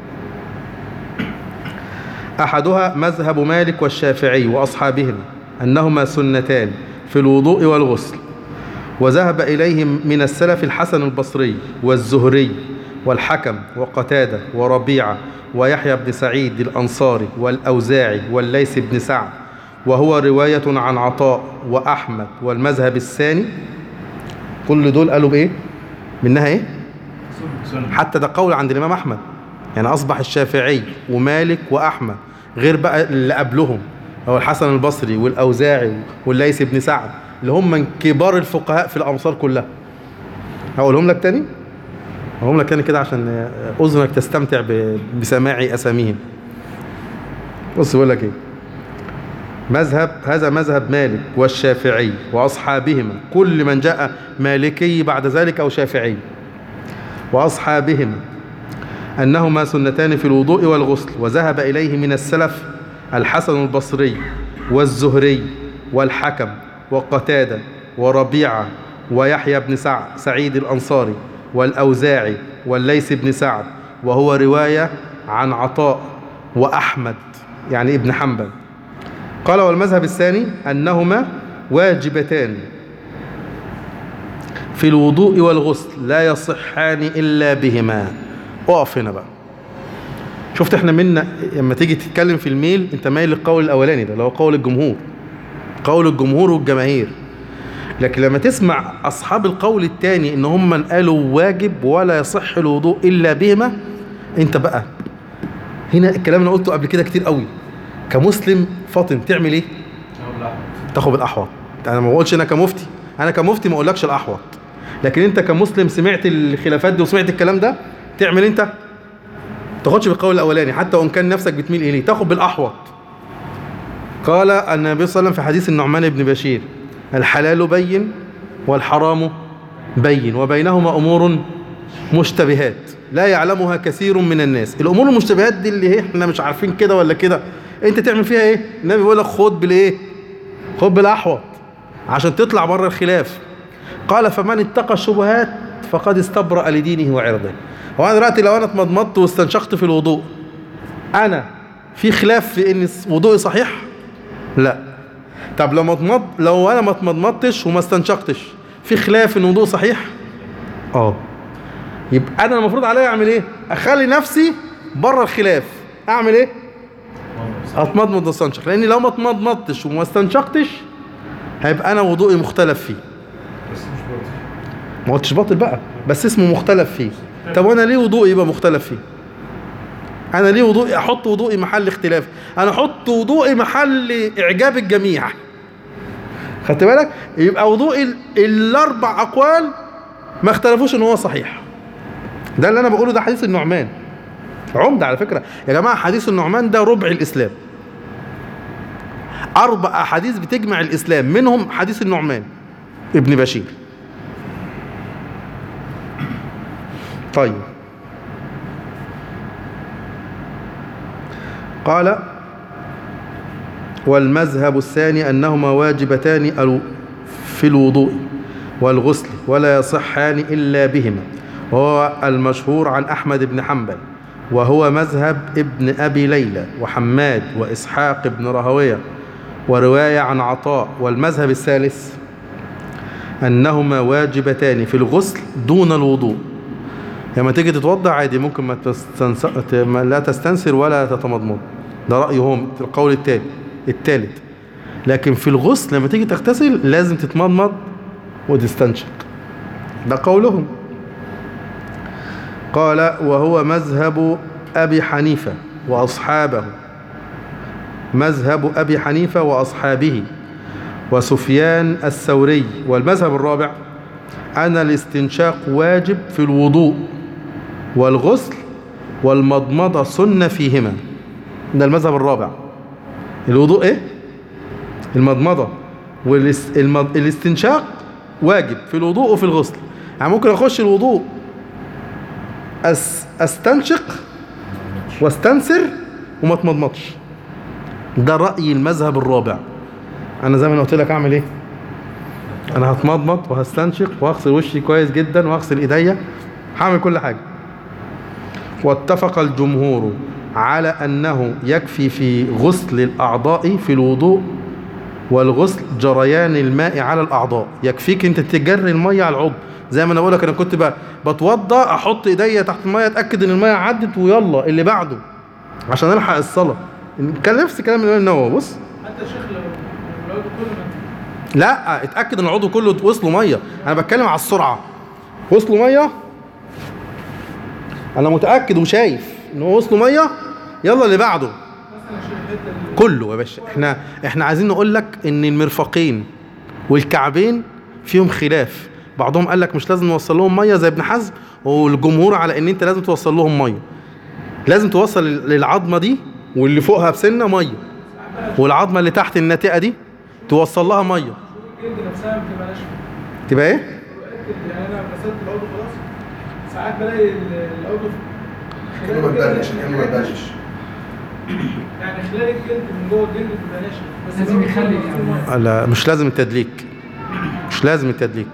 Speaker 1: أحدها مذهب مالك والشافعي وأصحابهم أنهما سنتان في الوضوء والغسل وذهب إليهم من السلف الحسن البصري والزهري والحكم وقتادة وربيعة ويحيى بن سعيد الأنصاري والأوزاعي والليث بن سعد وهو رواية عن عطاء وأحمد والمذهب الثاني كل دول قالوا بإيه؟ منها إيه؟
Speaker 3: سنة
Speaker 1: حتى ده قول عند الإمام أحمد يعني أصبح الشافعي ومالك وأحمد غير بقى اللي قبلهم هو الحسن البصري والأوزاعي والليث بن سعد اللي هم من كبار الفقهاء في الأمصار كلها هقولهم لك تاني هقولهم لك تاني كده عشان أذنك تستمتع ب- بسماع أساميهم بص بيقول لك إيه مذهب هذا مذهب مالك والشافعي وأصحابهما كل من جاء مالكي بعد ذلك أو شافعي وأصحابهما أنهما سنتان في الوضوء والغسل وذهب إليه من السلف الحسن البصري والزهري والحكم وقتادة وربيعة ويحيى بن سعد سعيد الأنصاري والأوزاعي والليث بن سعد وهو رواية عن عطاء وأحمد يعني ابن حنبل قال والمذهب الثاني أنهما واجبتان في الوضوء والغسل لا يصحان إلا بهما اقف هنا بقى شفت احنا منا لما تيجي تتكلم في الميل انت مايل للقول الاولاني ده اللي هو قول الجمهور قول الجمهور والجماهير لكن لما تسمع اصحاب القول الثاني ان هم من قالوا واجب ولا يصح الوضوء الا بهما انت بقى هنا الكلام اللي أنا قلته قبل كده كتير قوي كمسلم فاطن تعمل ايه تاخد بالاحوط انا ما بقولش انا كمفتي انا كمفتي ما اقولكش الاحوط لكن انت كمسلم سمعت الخلافات دي وسمعت الكلام ده تعمل انت تاخدش بالقول الاولاني حتى وان كان نفسك بتميل اليه تاخد بالاحوط قال النبي صلى الله عليه وسلم في حديث النعمان بن بشير الحلال بين والحرام بين وبينهما امور مشتبهات لا يعلمها كثير من الناس الامور المشتبهات دي اللي هي احنا مش عارفين كده ولا كده انت تعمل فيها ايه النبي بيقول لك خد بالايه خد بالاحوط عشان تطلع بره الخلاف قال فمن اتقى الشبهات فقد استبرأ لدينه وعرضه هو انا دلوقتي لو انا اتمضمضت واستنشقت في الوضوء انا في خلاف في ان وضوئي صحيح لا طب لو مضمض لو انا ما اتمضمضتش وما استنشقتش في خلاف ان وضوء صحيح اه يبقى انا المفروض عليا اعمل ايه اخلي نفسي بره الخلاف اعمل ايه اتمضمض واستنشق لاني لو ما اتمضمضتش وما استنشقتش هيبقى انا وضوئي مختلف فيه
Speaker 3: بس مش باطل
Speaker 1: ما قلتش باطل بقى بس اسمه مختلف فيه طب وانا ليه وضوئي يبقى مختلف فيه انا ليه وضوئي احط وضوئي محل اختلاف انا احط وضوئي محل اعجاب الجميع خدت بالك يبقى وضوئي ال- الاربع اقوال ما اختلفوش ان هو صحيح ده اللي انا بقوله ده حديث النعمان عمدة على فكرة يا جماعة حديث النعمان ده ربع الإسلام أربع أحاديث بتجمع الإسلام منهم حديث النعمان ابن بشير طيب قال والمذهب الثاني أنهما واجبتان ال- في الوضوء والغسل ولا يصحان إلا بهما وهو المشهور عن أحمد بن حنبل وهو مذهب ابن أبي ليلى وحماد وإسحاق بن رهوية ورواية عن عطاء والمذهب الثالث أنهما واجبتان في الغسل دون الوضوء لما تيجي تتوضع عادي ممكن ما, تستنس... ت- ما لا تستنسر ولا تتمضمض ده رأيهم القول التالي التالت لكن في الغسل لما تيجي تغتسل لازم تتمضمض وتستنشق ده قولهم قال وهو مذهب أبي حنيفة وأصحابه مذهب أبي حنيفة وأصحابه وسفيان الثوري والمذهب الرابع أن الاستنشاق واجب في الوضوء والغسل والمضمضة سنة فيهما ده المذهب الرابع الوضوء ايه المضمضة والاستنشاق واجب في الوضوء وفي الغسل يعني ممكن اخش الوضوء أس استنشق واستنسر وما اتمضمضش ده رأي المذهب الرابع انا زي ما أنا قلت لك اعمل ايه انا هتمضمض وهستنشق وهغسل وشي كويس جدا وهغسل ايديا هعمل كل حاجه واتفق الجمهور على انه يكفي في غسل الاعضاء في الوضوء والغسل جريان الماء على الاعضاء يكفيك انت تجري الميه على العضو زي ما انا بقول لك انا كنت ب- بتوضى احط ايديا تحت الميه اتاكد ان الميه عدت ويلا اللي بعده عشان الحق الصلاه كان نفس كلام الامام النووي بص
Speaker 2: حتى الشيخ لو لو العضو كله ما
Speaker 1: لا اتاكد ان العضو كله وصله ميه انا بتكلم على السرعه وصله ميه انا متاكد وشايف ان هو وصله ميه يلا اللي بعده
Speaker 2: مثلا الشيخ الحته اللي
Speaker 1: كله يا باشا احنا احنا عايزين نقول لك ان المرفقين والكعبين فيهم خلاف بعضهم قال لك مش لازم نوصل لهم ميه زي ابن حزم والجمهور على ان انت لازم توصل لهم ميه لازم توصل للعظمه دي واللي فوقها بسنه ميه والعظمه اللي تحت الناتئه دي توصل لها ميه
Speaker 2: الجلد نفسها ما بتبقاش
Speaker 1: تبقى ايه
Speaker 2: متأكد يعني انا غسلت العضو خلاص ساعات بلاقي ال- العضو في
Speaker 4: كانه ما
Speaker 2: الجلد
Speaker 4: اتبلش كانه ما اتبلش
Speaker 2: يعني خلال الجلد من جوه الجلد بيبقى ناشف بس
Speaker 5: لازم
Speaker 2: العضو
Speaker 5: يخلي
Speaker 2: كله
Speaker 5: يعني.
Speaker 2: ميه.
Speaker 1: لا مش لازم التدليك مش لازم التدليك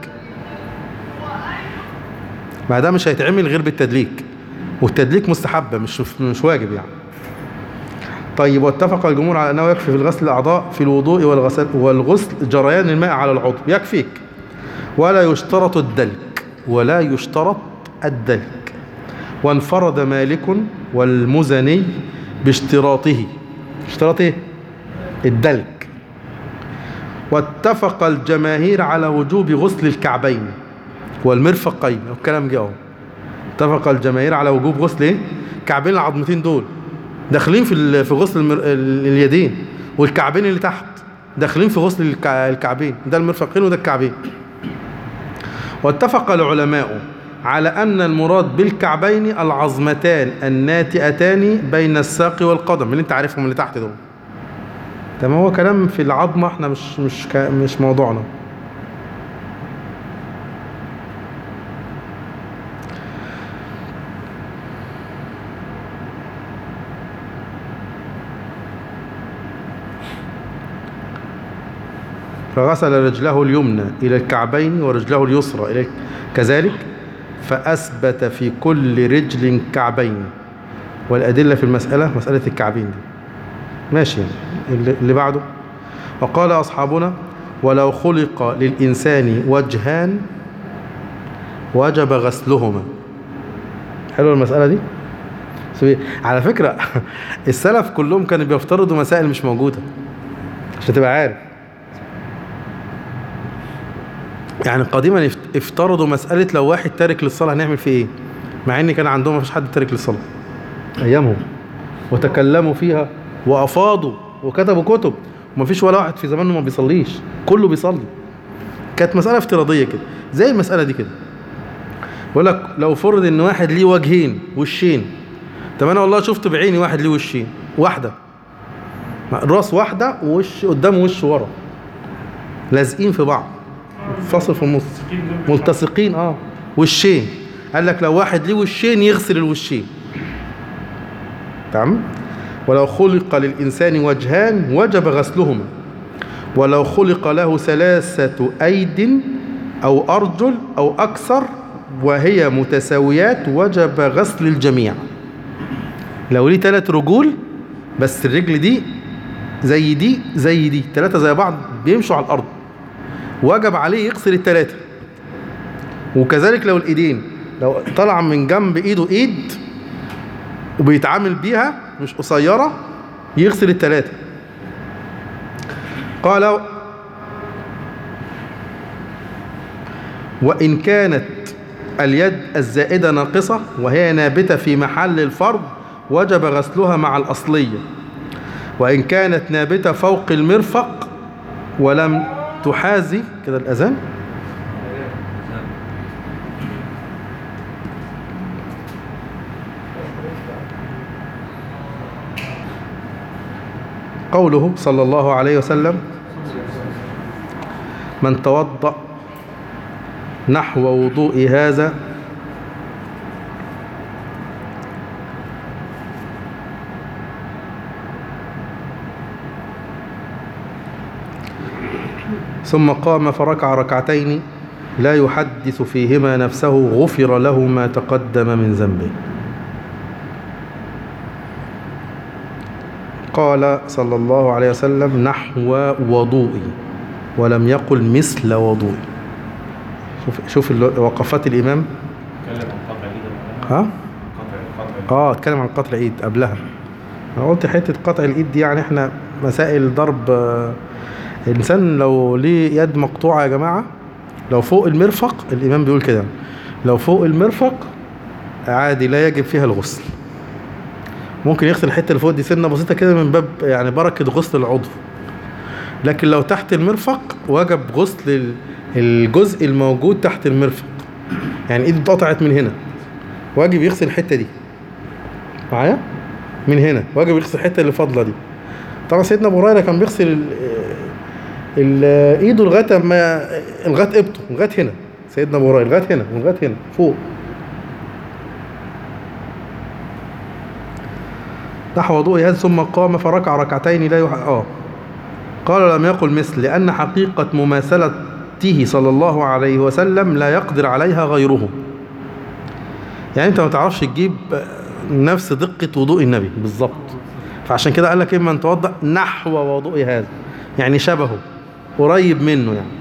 Speaker 1: ما ده مش هيتعمل غير بالتدليك والتدليك مستحبة مش مش واجب يعني طيب واتفق الجمهور على انه يكفي في الغسل الاعضاء في الوضوء والغسل والغسل جريان الماء على العضو يكفيك ولا يشترط الدلك ولا يشترط الدلك وانفرد مالك والمزني باشتراطه اشتراط ايه الدلك واتفق الجماهير على وجوب غسل الكعبين والمرفقين الكلام جه اهو اتفق الجماهير على وجوب غسل ايه كعبين العظمتين دول داخلين في ال- في غسل المر... ال- اليدين والكعبين اللي تحت داخلين في غسل الكع... الكعبين ده المرفقين وده الكعبين واتفق العلماء على أن المراد بالكعبين العظمتان الناتئتان بين الساق والقدم اللي انت عارفهم اللي تحت دول تمام هو كلام في العظمة احنا مش مش ك... مش موضوعنا فغسل رجله اليمنى إلى الكعبين ورجله اليسرى إلى كذلك فأثبت في كل رجل كعبين والأدلة في المسألة مسألة الكعبين دي ماشي يعني. اللي اللي بعده وقال أصحابنا ولو خلق للإنسان وجهان وجب غسلهما حلوة المسألة دي سبي- على فكرة السلف كلهم كانوا بيفترضوا مسائل مش موجودة عشان تبقى عارف يعني قديما افت- افترضوا مسألة لو واحد تارك للصلاة هنعمل فيه ايه مع ان كان عندهم مفيش حد تارك للصلاة ايامهم وتكلموا فيها وافاضوا وكتبوا كتب ومفيش ولا واحد في زمانهم ما بيصليش كله بيصلي كانت مسألة افتراضية كده زي المسألة دي كده بقول لك لو فرض ان واحد ليه وجهين وشين طب انا والله شفت بعيني واحد ليه وشين واحدة راس واحدة ووش قدام ووش ورا لازقين في بعض فاصل في النص ملتصقين اه وشين قال لك لو واحد ليه وشين يغسل الوشين تمام ولو خلق للإنسان وجهان وجب غسلهما ولو خلق له ثلاثة أيد أو أرجل أو أكثر وهي متساويات وجب غسل الجميع لو ليه ثلاث رجول بس الرجل دي زي دي زي دي ثلاثة زي بعض بيمشوا على الأرض وجب عليه يغسل الثلاثة وكذلك لو الإيدين لو طلع من جنب إيده إيد وبيتعامل بيها مش قصيرة يغسل الثلاثة قال وإن كانت اليد الزائدة ناقصة وهي نابتة في محل الفرض وجب غسلها مع الأصلية وإن كانت نابتة فوق المرفق ولم تحازي كده الأذان قوله صلى الله عليه وسلم من توضأ نحو وضوء هذا ثم قام فركع ركعتين لا يحدث فيهما نفسه غفر له ما تقدم من ذنبه قال صلى الله عليه وسلم نحو وضوئي ولم يقل مثل وضوئي شوف شوف ال- وقفات الإمام
Speaker 5: اتكلم عن قطع الايد ولا
Speaker 1: ها
Speaker 5: قطع قطع
Speaker 1: اه اتكلم عن قطع الايد قبلها انا قلت حته قطع الايد دي يعني احنا مسائل ضرب آه، الانسان لو ليه يد مقطوعه يا جماعه لو فوق المرفق الامام بيقول كده لو فوق المرفق عادي لا يجب فيها الغسل ممكن يغسل الحته اللي فوق دي سنه بسيطه كده من باب يعني بركه غسل العضو لكن لو تحت المرفق وجب غسل ال- الجزء الموجود تحت المرفق يعني ايده اتقطعت من هنا واجب يغسل الحته دي معايا من هنا واجب يغسل الحته اللي فاضله دي طبعا سيدنا ابو هريره كان بيغسل ال- ال- ايده لغايه ما لغايه ابطه لغايه هنا سيدنا ابو هريره لغايه هنا ولغايه هنا فوق نحو وضوء هذا ثم قام فركع ركعتين لا يح... اه قال لم يقل مثل لأن حقيقة مماثلته صلى الله عليه وسلم لا يقدر عليها غيره يعني انت ما تعرفش تجيب نفس دقة وضوء النبي بالظبط فعشان كده قال لك اما ان توضأ نحو وضوء هذا يعني شبهه قريب منه يعني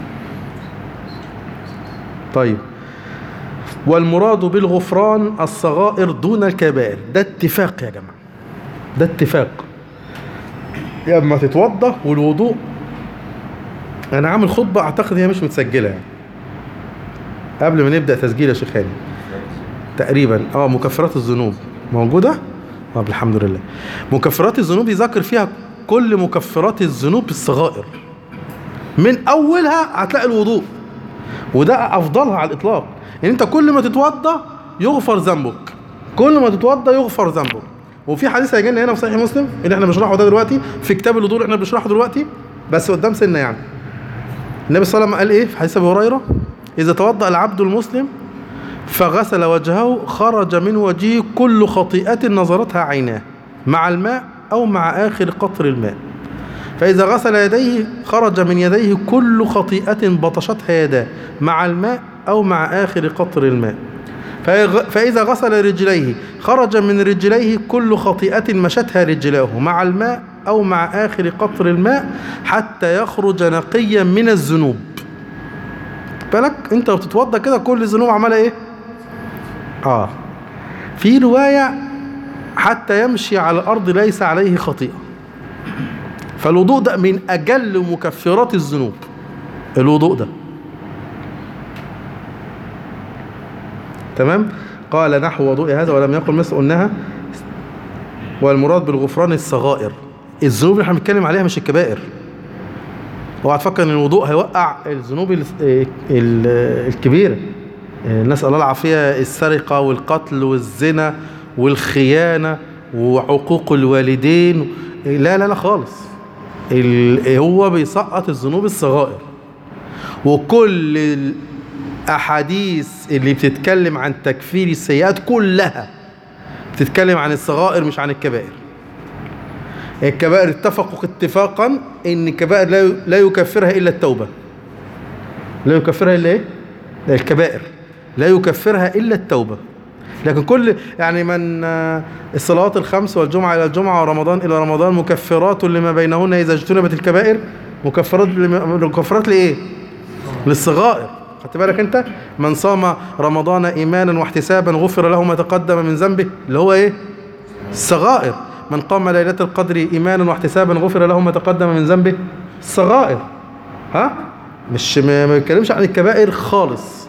Speaker 1: طيب والمراد بالغفران الصغائر دون الكبائر ده اتفاق يا جماعة ده اتفاق يا اما تتوضا والوضوء انا عامل خطبه اعتقد هي مش متسجله يعني قبل ما نبدا تسجيل يا شيخ هاني تقريبا اه مكفرات الذنوب موجوده طب الحمد لله مكفرات الذنوب يذكر فيها كل مكفرات الذنوب الصغائر من اولها هتلاقي الوضوء وده افضلها على الاطلاق يعني انت كل ما تتوضا يغفر ذنبك كل ما تتوضا يغفر ذنبك وفي حديث هيجي لنا هنا في صحيح مسلم اللي احنا بنشرحه ده دلوقتي في كتاب الوضوء اللي احنا بنشرحه دلوقتي بس قدام سنه يعني النبي صلى الله عليه وسلم قال ايه في حديث ابي هريره اذا توضا العبد المسلم فغسل وجهه خرج من وجهه كل خطيئة نظرتها عيناه مع الماء أو مع آخر قطر الماء فإذا غسل يديه خرج من يديه كل خطيئة بطشتها يداه مع الماء أو مع آخر قطر الماء فيغ- فإذا غسل رجليه خرج من رجليه كل خطيئة مشتها رجلاه مع الماء أو مع آخر قطر الماء حتى يخرج نقيا من الذنوب بالك انت بتتوضى كده كل الذنوب عماله ايه اه في روايه حتى يمشي على الارض ليس عليه خطيئه فالوضوء ده من اجل مكفرات الذنوب الوضوء ده تمام قال نحو وضوء هذا ولم يقل مثل قلناها والمراد بالغفران الصغائر الذنوب اللي احنا بنتكلم عليها مش الكبائر اوعى تفكر ان الوضوء هيوقع الذنوب ال- ال- الكبيره نسال الله العافيه السرقه والقتل والزنا والخيانه وعقوق الوالدين لا لا لا خالص ال- هو بيسقط الذنوب الصغائر وكل الاحاديث اللي بتتكلم عن تكفير السيئات كلها بتتكلم عن الصغائر مش عن الكبائر الكبائر اتفقوا اتفاقا ان الكبائر لا لا يكفرها الا التوبه لا يكفرها الا ايه لا الكبائر لا يكفرها الا التوبه لكن كل يعني من آه، الصلوات الخمس والجمعه الى الجمعه ورمضان الى رمضان مكفرات لما بينهن اذا اجتنبت الكبائر مكفرات لما- مكفرات لايه للصغائر خدت بالك انت من صام رمضان ايمانا واحتسابا غفر له ما تقدم من ذنبه اللي هو ايه الصغائر من قام ليلة القدر إيمانا واحتسابا غفر له ما تقدم من ذنبه الصغائر ها مش ما ما بيتكلمش عن الكبائر خالص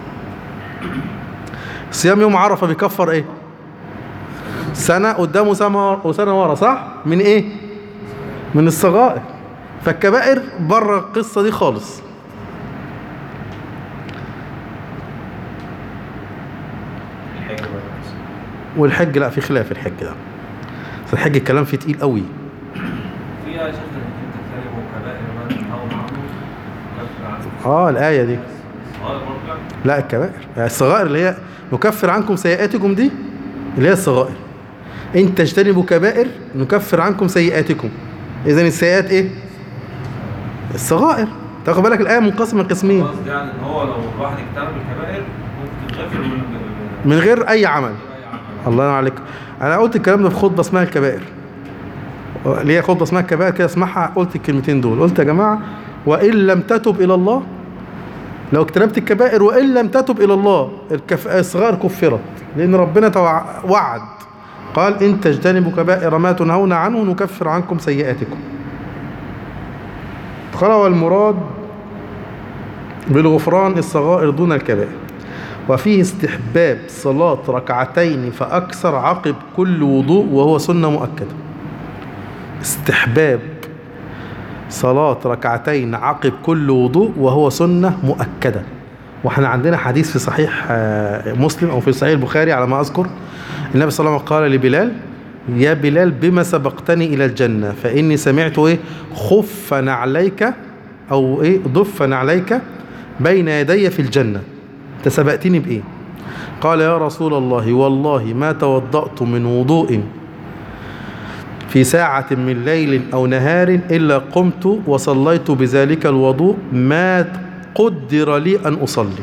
Speaker 1: صيام يوم عرفة بيكفر ايه سنة قدامه سنة وسنة ورا صح من ايه من الصغائر فالكبائر بره القصة دي خالص
Speaker 5: الحج بقى بس.
Speaker 1: والحج لا في خلاف في الحج ده بس الحج الكلام فيه تقيل قوي
Speaker 6: في يا شيخ انك انت تجتنبوا كبائر ما تنهون عنه وكفر عنكم
Speaker 1: اه الآية دي
Speaker 6: صغائر برضه
Speaker 1: لا الكبائر يعني الصغائر اللي هي نكفر عنكم سيئاتكم دي اللي هي الصغائر ان تجتنبوا كبائر نكفر عنكم سيئاتكم اذا السيئات ايه الصغائر تاخد بالك الايه منقسمه قسمين
Speaker 6: قصدي يعني ان هو لو الواحد اجتنب الكبائر ممكن تتغفر من
Speaker 1: من غير اي عمل
Speaker 6: اي عمل
Speaker 1: الله ينور عليك انا قلت الكلام ده في خطبه اسمها الكبائر ليا خطبه اسمها الكبائر كده اسمعها قلت الكلمتين دول قلت يا جماعه وان لم تتب الى الله لو اجتنبت الكبائر وان لم تتب الى الله الكف... الصغار كفرت لان ربنا توع... وعد قال ان تجتنبوا كبائر ما تنهون عنه نكفر عنكم سيئاتكم قال والمراد بالغفران الصغائر دون الكبائر وفيه استحباب صلاة ركعتين فأكثر عقب كل وضوء وهو سنة مؤكدة استحباب صلاة ركعتين عقب كل وضوء وهو سنة مؤكدة واحنا عندنا حديث في صحيح آه، مسلم او في صحيح البخاري على ما اذكر النبي صلى الله عليه وسلم قال لبلال يا بلال بما سبقتني الى الجنة فاني سمعت ايه خف نعليك او ايه ضف نعليك بين يدي في الجنة انت سبقتني بايه قال يا رسول الله والله ما توضأت من وضوء في ساعة من ليل أو نهار إلا قمت وصليت بذلك الوضوء ما قدر لي أن أصلي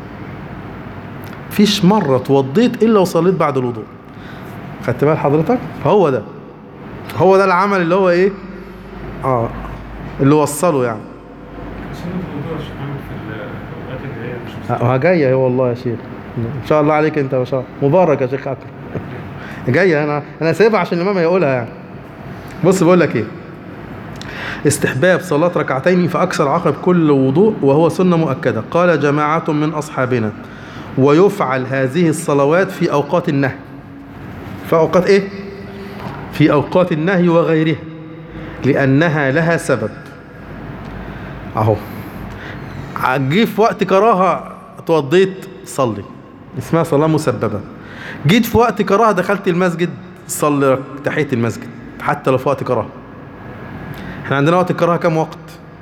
Speaker 1: فيش مرة توضيت إلا وصليت بعد الوضوء خدت بال حضرتك هو ده هو ده العمل اللي هو إيه آه اللي وصله يعني
Speaker 3: عشان الوضوء عشان اعمل في الاوقات اللي هي مش
Speaker 1: ها جاية هي والله يا شيخ ان شاء الله عليك انت ما شاء الله مبارك يا شيخ اكرم جاية انا انا سايبها عشان الامام يقولها يعني بص بقول لك ايه استحباب صلاة ركعتين فأكثر عقب كل وضوء وهو سنة مؤكدة قال جماعة من أصحابنا ويفعل هذه الصلوات في أوقات النهي في أوقات إيه؟ في أوقات النهي وغيرها لأنها لها سبب أهو جه في وقت كراهة اتوضيت صلي اسمها صلاة مسببة جيت في وقت كراهة دخلت المسجد صلي تحية المسجد حتى لو في وقت كراهة احنا عندنا وقت الكراهة كم وقت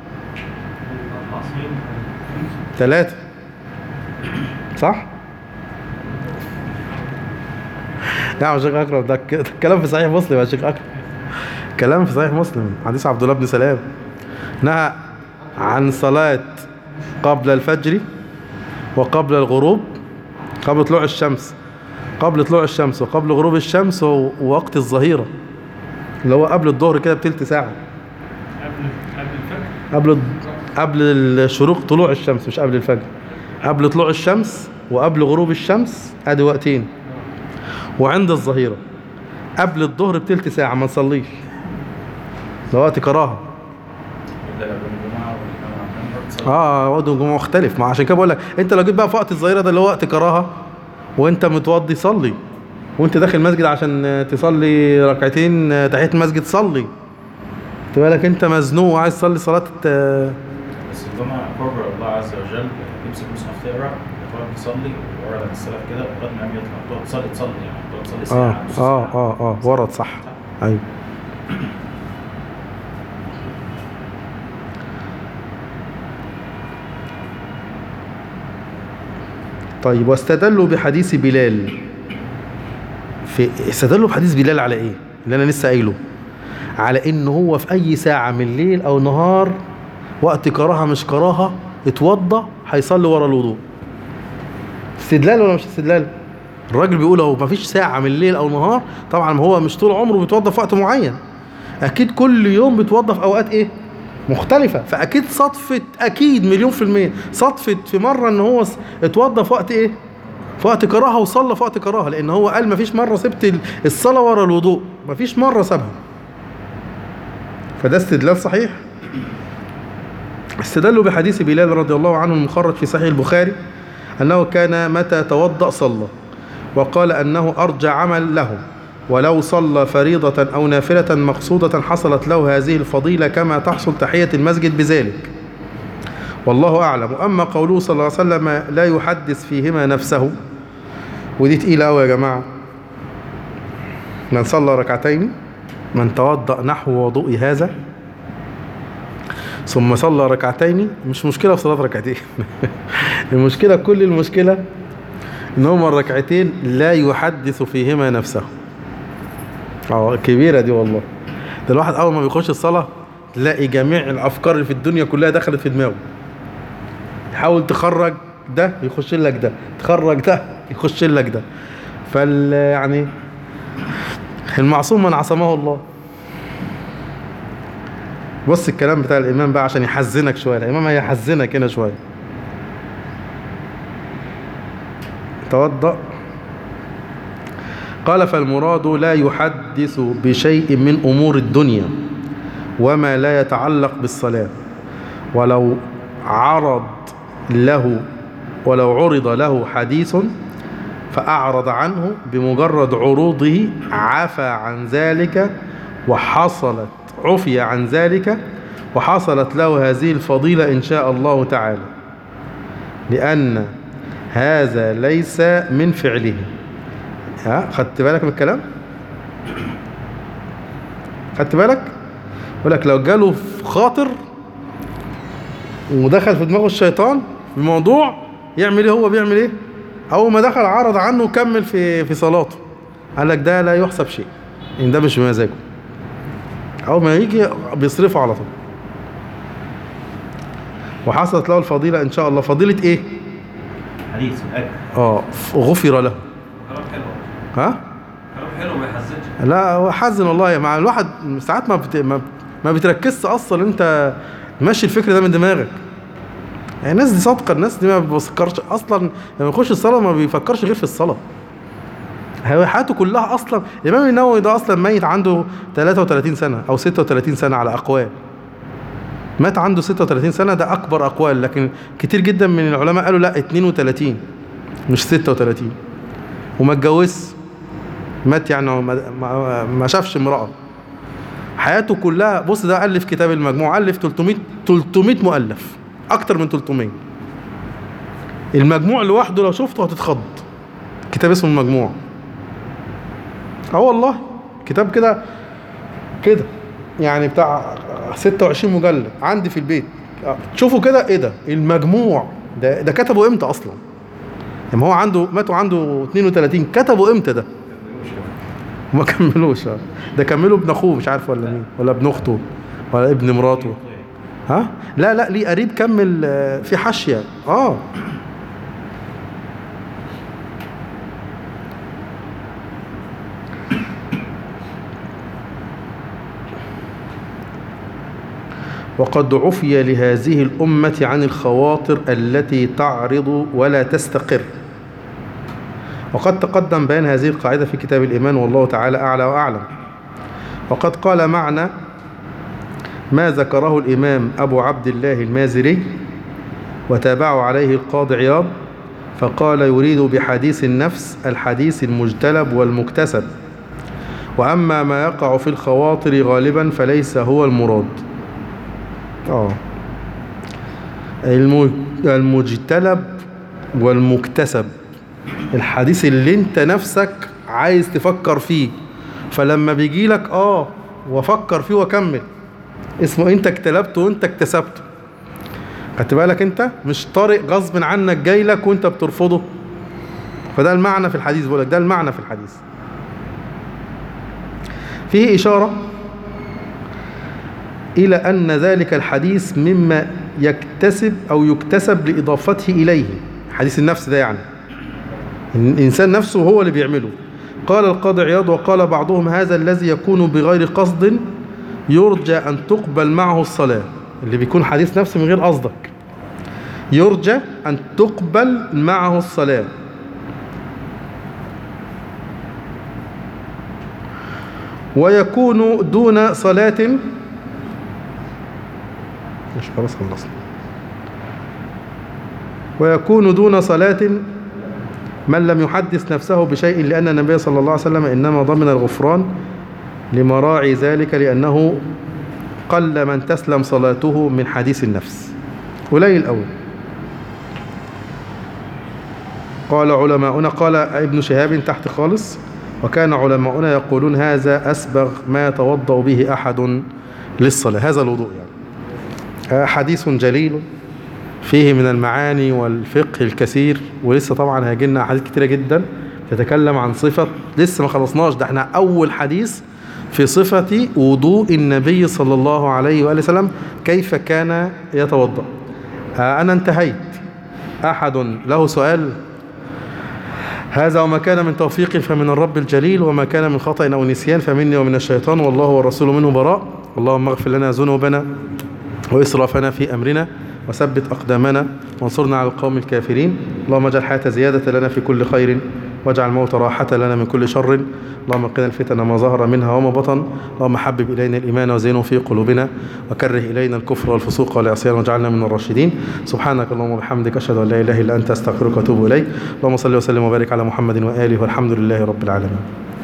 Speaker 1: ثلاثة صح لا يا شيخ أكرم ده ك- ده كلام في صحيح مسلم يا شيخ أكرم كلام في صحيح مسلم حديث عبد الله بن سلام نهى عن صلاة قبل الفجر وقبل الغروب قبل طلوع الشمس قبل طلوع الشمس وقبل غروب الشمس و- ووقت الظهيرة اللي هو قبل الظهر كده بتلت ساعة
Speaker 3: قبل قبل الفجر
Speaker 1: قبل الض- قبل الشروق طلوع الشمس مش قبل الفجر قبل طلوع الشمس وقبل غروب الشمس ادي وقتين وعند الظهيرة قبل الظهر بتلت ساعة ما نصليش ده وقت كراهة
Speaker 5: ده قبل الجمعة والإمام عندنا برضه صلاة.
Speaker 1: اه وقت الجمعة مختلف ما عشان كده بقول لك انت لو جيت بقى في وقت الظهيرة ده اللي هو وقت كراهة وانت متوضي صلي وانت داخل المسجد عشان تصلي ركعتين تحية المسجد صلي انت بالك انت مزنوق وعايز تصلي صلاة آه،
Speaker 5: بس الجمعة قرب الله عز وجل تمسك مصحف تقرا وتقعد تصلي ورا من السلف كده لغاية ما يطلع تقعد تصلي تصلي يعني تقعد تصلي
Speaker 1: اه
Speaker 5: ساعة نص
Speaker 1: اه
Speaker 5: ساعة.
Speaker 1: اه اه ورد صح ايوه طيب واستدلوا بحديث بلال في استدلوا بحديث بلال على ايه اللي انا لسه قايله على ان هو في اي ساعة من الليل او نهار وقت كراهة مش كراهة اتوضى هيصلي ورا الوضوء استدلال ولا مش استدلال الراجل بيقول اهو مفيش ساعة من الليل او نهار طبعا هو مش طول عمره بيتوضى في وقت معين اكيد كل يوم بيتوضى في اوقات ايه مختلفة فاكيد صدفة اكيد مليون في المية صدفة في مرة ان هو س- اتوضى في وقت ايه في وقت كراهة وصلى في وقت كراهة لان هو قال مفيش مرة سبت ال- الصلاة ورا الوضوء مفيش مرة سابها فده استدلال صحيح استدلوا بحديث بلال رضي الله عنه المخرج في صحيح البخاري أنه كان متى توضأ صلى وقال أنه أرجى عمل له ولو صلى فريضة أو نافلة مقصودة حصلت له هذه الفضيلة كما تحصل تحية المسجد بذلك والله أعلم أما قوله صلى الله عليه وسلم لا يحدث فيهما نفسه ودي تقيلة أوي يا جماعة من صلى ركعتين من توضأ نحو وضوء هذا ثم صلى ركعتين مش مشكلة في صلاة ركعتين المشكلة كل المشكلة ان هما الركعتين لا يحدث فيهما نفسه اه كبيرة دي والله ده الواحد اول ما بيخش الصلاة تلاقي جميع الافكار اللي في الدنيا كلها دخلت في دماغه حاول تخرج ده يخش لك ده تخرج ده يخش لك ده فال يعني المعصوم من عصمه الله بص الكلام بتاع الامام بقى عشان يحزنك شويه الامام هيحزنك هنا شويه توضأ قال فالمراد لا يحدث بشيء من امور الدنيا وما لا يتعلق بالصلاه ولو عرض له ولو عرض له حديث فأعرض عنه بمجرد عروضه عفى عن ذلك وحصلت عفي عن ذلك وحصلت له هذه الفضيلة إن شاء الله تعالى لأن هذا ليس من فعله ها خدت بالك من الكلام خدت بالك يقول لك لو جاله في خاطر ودخل في دماغه الشيطان في الموضوع يعمل ايه هو بيعمل ايه اول ما دخل عرض عنه وكمل في في صلاته قال لك ده لا يحسب شيء ان ده مش بمزاجه اول ما يجي بيصرفه على طول وحصلت له الفضيله ان شاء الله فضيله ايه
Speaker 5: حديث الاجر
Speaker 1: اه غفر له
Speaker 6: كلام حلو
Speaker 1: ها
Speaker 6: كلام حلو ما يحزنش
Speaker 1: لا هو حزن والله مع الواحد ساعات ما بت... ما, ما بتركزش اصلا انت ماشي الفكر ده من دماغك يعني الناس دي صادقه الناس دي ما بتفكرش اصلا لما يخش الصلاه ما بيفكرش غير في الصلاه هو حياته كلها اصلا الامام النووي ده اصلا ميت عنده 33 سنه او 36 سنه على اقوال مات عنده 36 سنه ده اكبر اقوال لكن كتير جدا من العلماء قالوا لا 32 مش 36 وما اتجوزش مات يعني هو ما, ما, ما شافش امرأة حياته كلها بص ده ألف كتاب المجموع ألف 300 300 مؤلف أكتر من 300 المجموع لوحده لو شفته هتتخض كتاب اسمه المجموع اه والله كتاب كده كده يعني بتاع 26 مجلد عندي في البيت تشوفوا كده ايه ده المجموع ده ده كتبه امتى اصلا لما هو عنده ماتوا عنده 32 كتبوا امتى ده ما كملوش آه. ده كملوا ابن اخوه مش عارف ولا مين ولا ابن اخته ولا ابن مراته ها لا لا ليه قريب كمل آه، في حاشيه اه وقد عفي لهذه الأمة عن الخواطر التي تعرض ولا تستقر وقد تقدم بيان هذه القاعدة في كتاب الإيمان والله تعالى أعلى وأعلم وقد قال معنى ما ذكره الإمام أبو عبد الله المازري وتابعه عليه القاضي عياض فقال يريد بحديث النفس الحديث المجتلب والمكتسب وأما ما يقع في الخواطر غالبا فليس هو المراد آه الم- المجتلب والمكتسب الحديث اللي انت نفسك عايز تفكر فيه فلما بيجي لك اه وافكر فيه واكمل اسمه انت اجتلبته وانت اكتسبته خدت بالك انت مش طارق غصب عنك جاي لك وانت بترفضه فده المعنى في الحديث بقول لك ده المعنى في الحديث فيه اشاره إلى أن ذلك الحديث مما يكتسب أو يكتسب لإضافته إليه حديث النفس ده يعني الإنسان نفسه هو اللي بيعمله قال القاضي عياض وقال بعضهم هذا الذي يكون بغير قصد يرجى أن تقبل معه الصلاة اللي بيكون حديث نفس من غير قصدك يرجى أن تقبل معه الصلاة ويكون دون صلاة مش خلاص خلصنا ويكون دون صلاة من لم يحدث نفسه بشيء لأن النبي صلى الله عليه وسلم إنما ضمن الغفران لمراعي ذلك لأنه قل من تسلم صلاته من حديث النفس قليل أوي قال علماؤنا قال ابن شهاب تحت خالص وكان علماؤنا يقولون هذا أسبغ ما يتوضأ به أحد للصلاة هذا الوضوء يعني آه، حديث جليل فيه من المعاني والفقه الكثير ولسه طبعا هيجي لنا أحاديث كتيرة جدا تتكلم عن صفة لسه ما خلصناش ده احنا أول حديث في صفة وضوء النبي صلى الله عليه وآله وسلم كيف كان يتوضأ آه، أنا انتهيت أحد له سؤال هذا وما كان من توفيق فمن الرب الجليل وما كان من خطأ أو نسيان فمني ومن الشيطان والله والرسول منه براء اللهم اغفر لنا ذنوبنا وإسرافنا في أمرنا وثبت أقدامنا وانصرنا على القوم الكافرين اللهم اجعل الحياة زيادة لنا في كل خير واجعل الموت راحة لنا من كل شر اللهم قنا الفتن ما ظهر منها وما بطن اللهم حبب إلينا الإيمان وزينه في قلوبنا وكره إلينا الكفر والفسوق والعصيان واجعلنا من الراشدين سبحانك اللهم وبحمدك أشهد أن لا إله إلا أنت أستغفرك وأتوب إليك اللهم صل وسلم وبارك على محمد وآله والحمد لله رب العالمين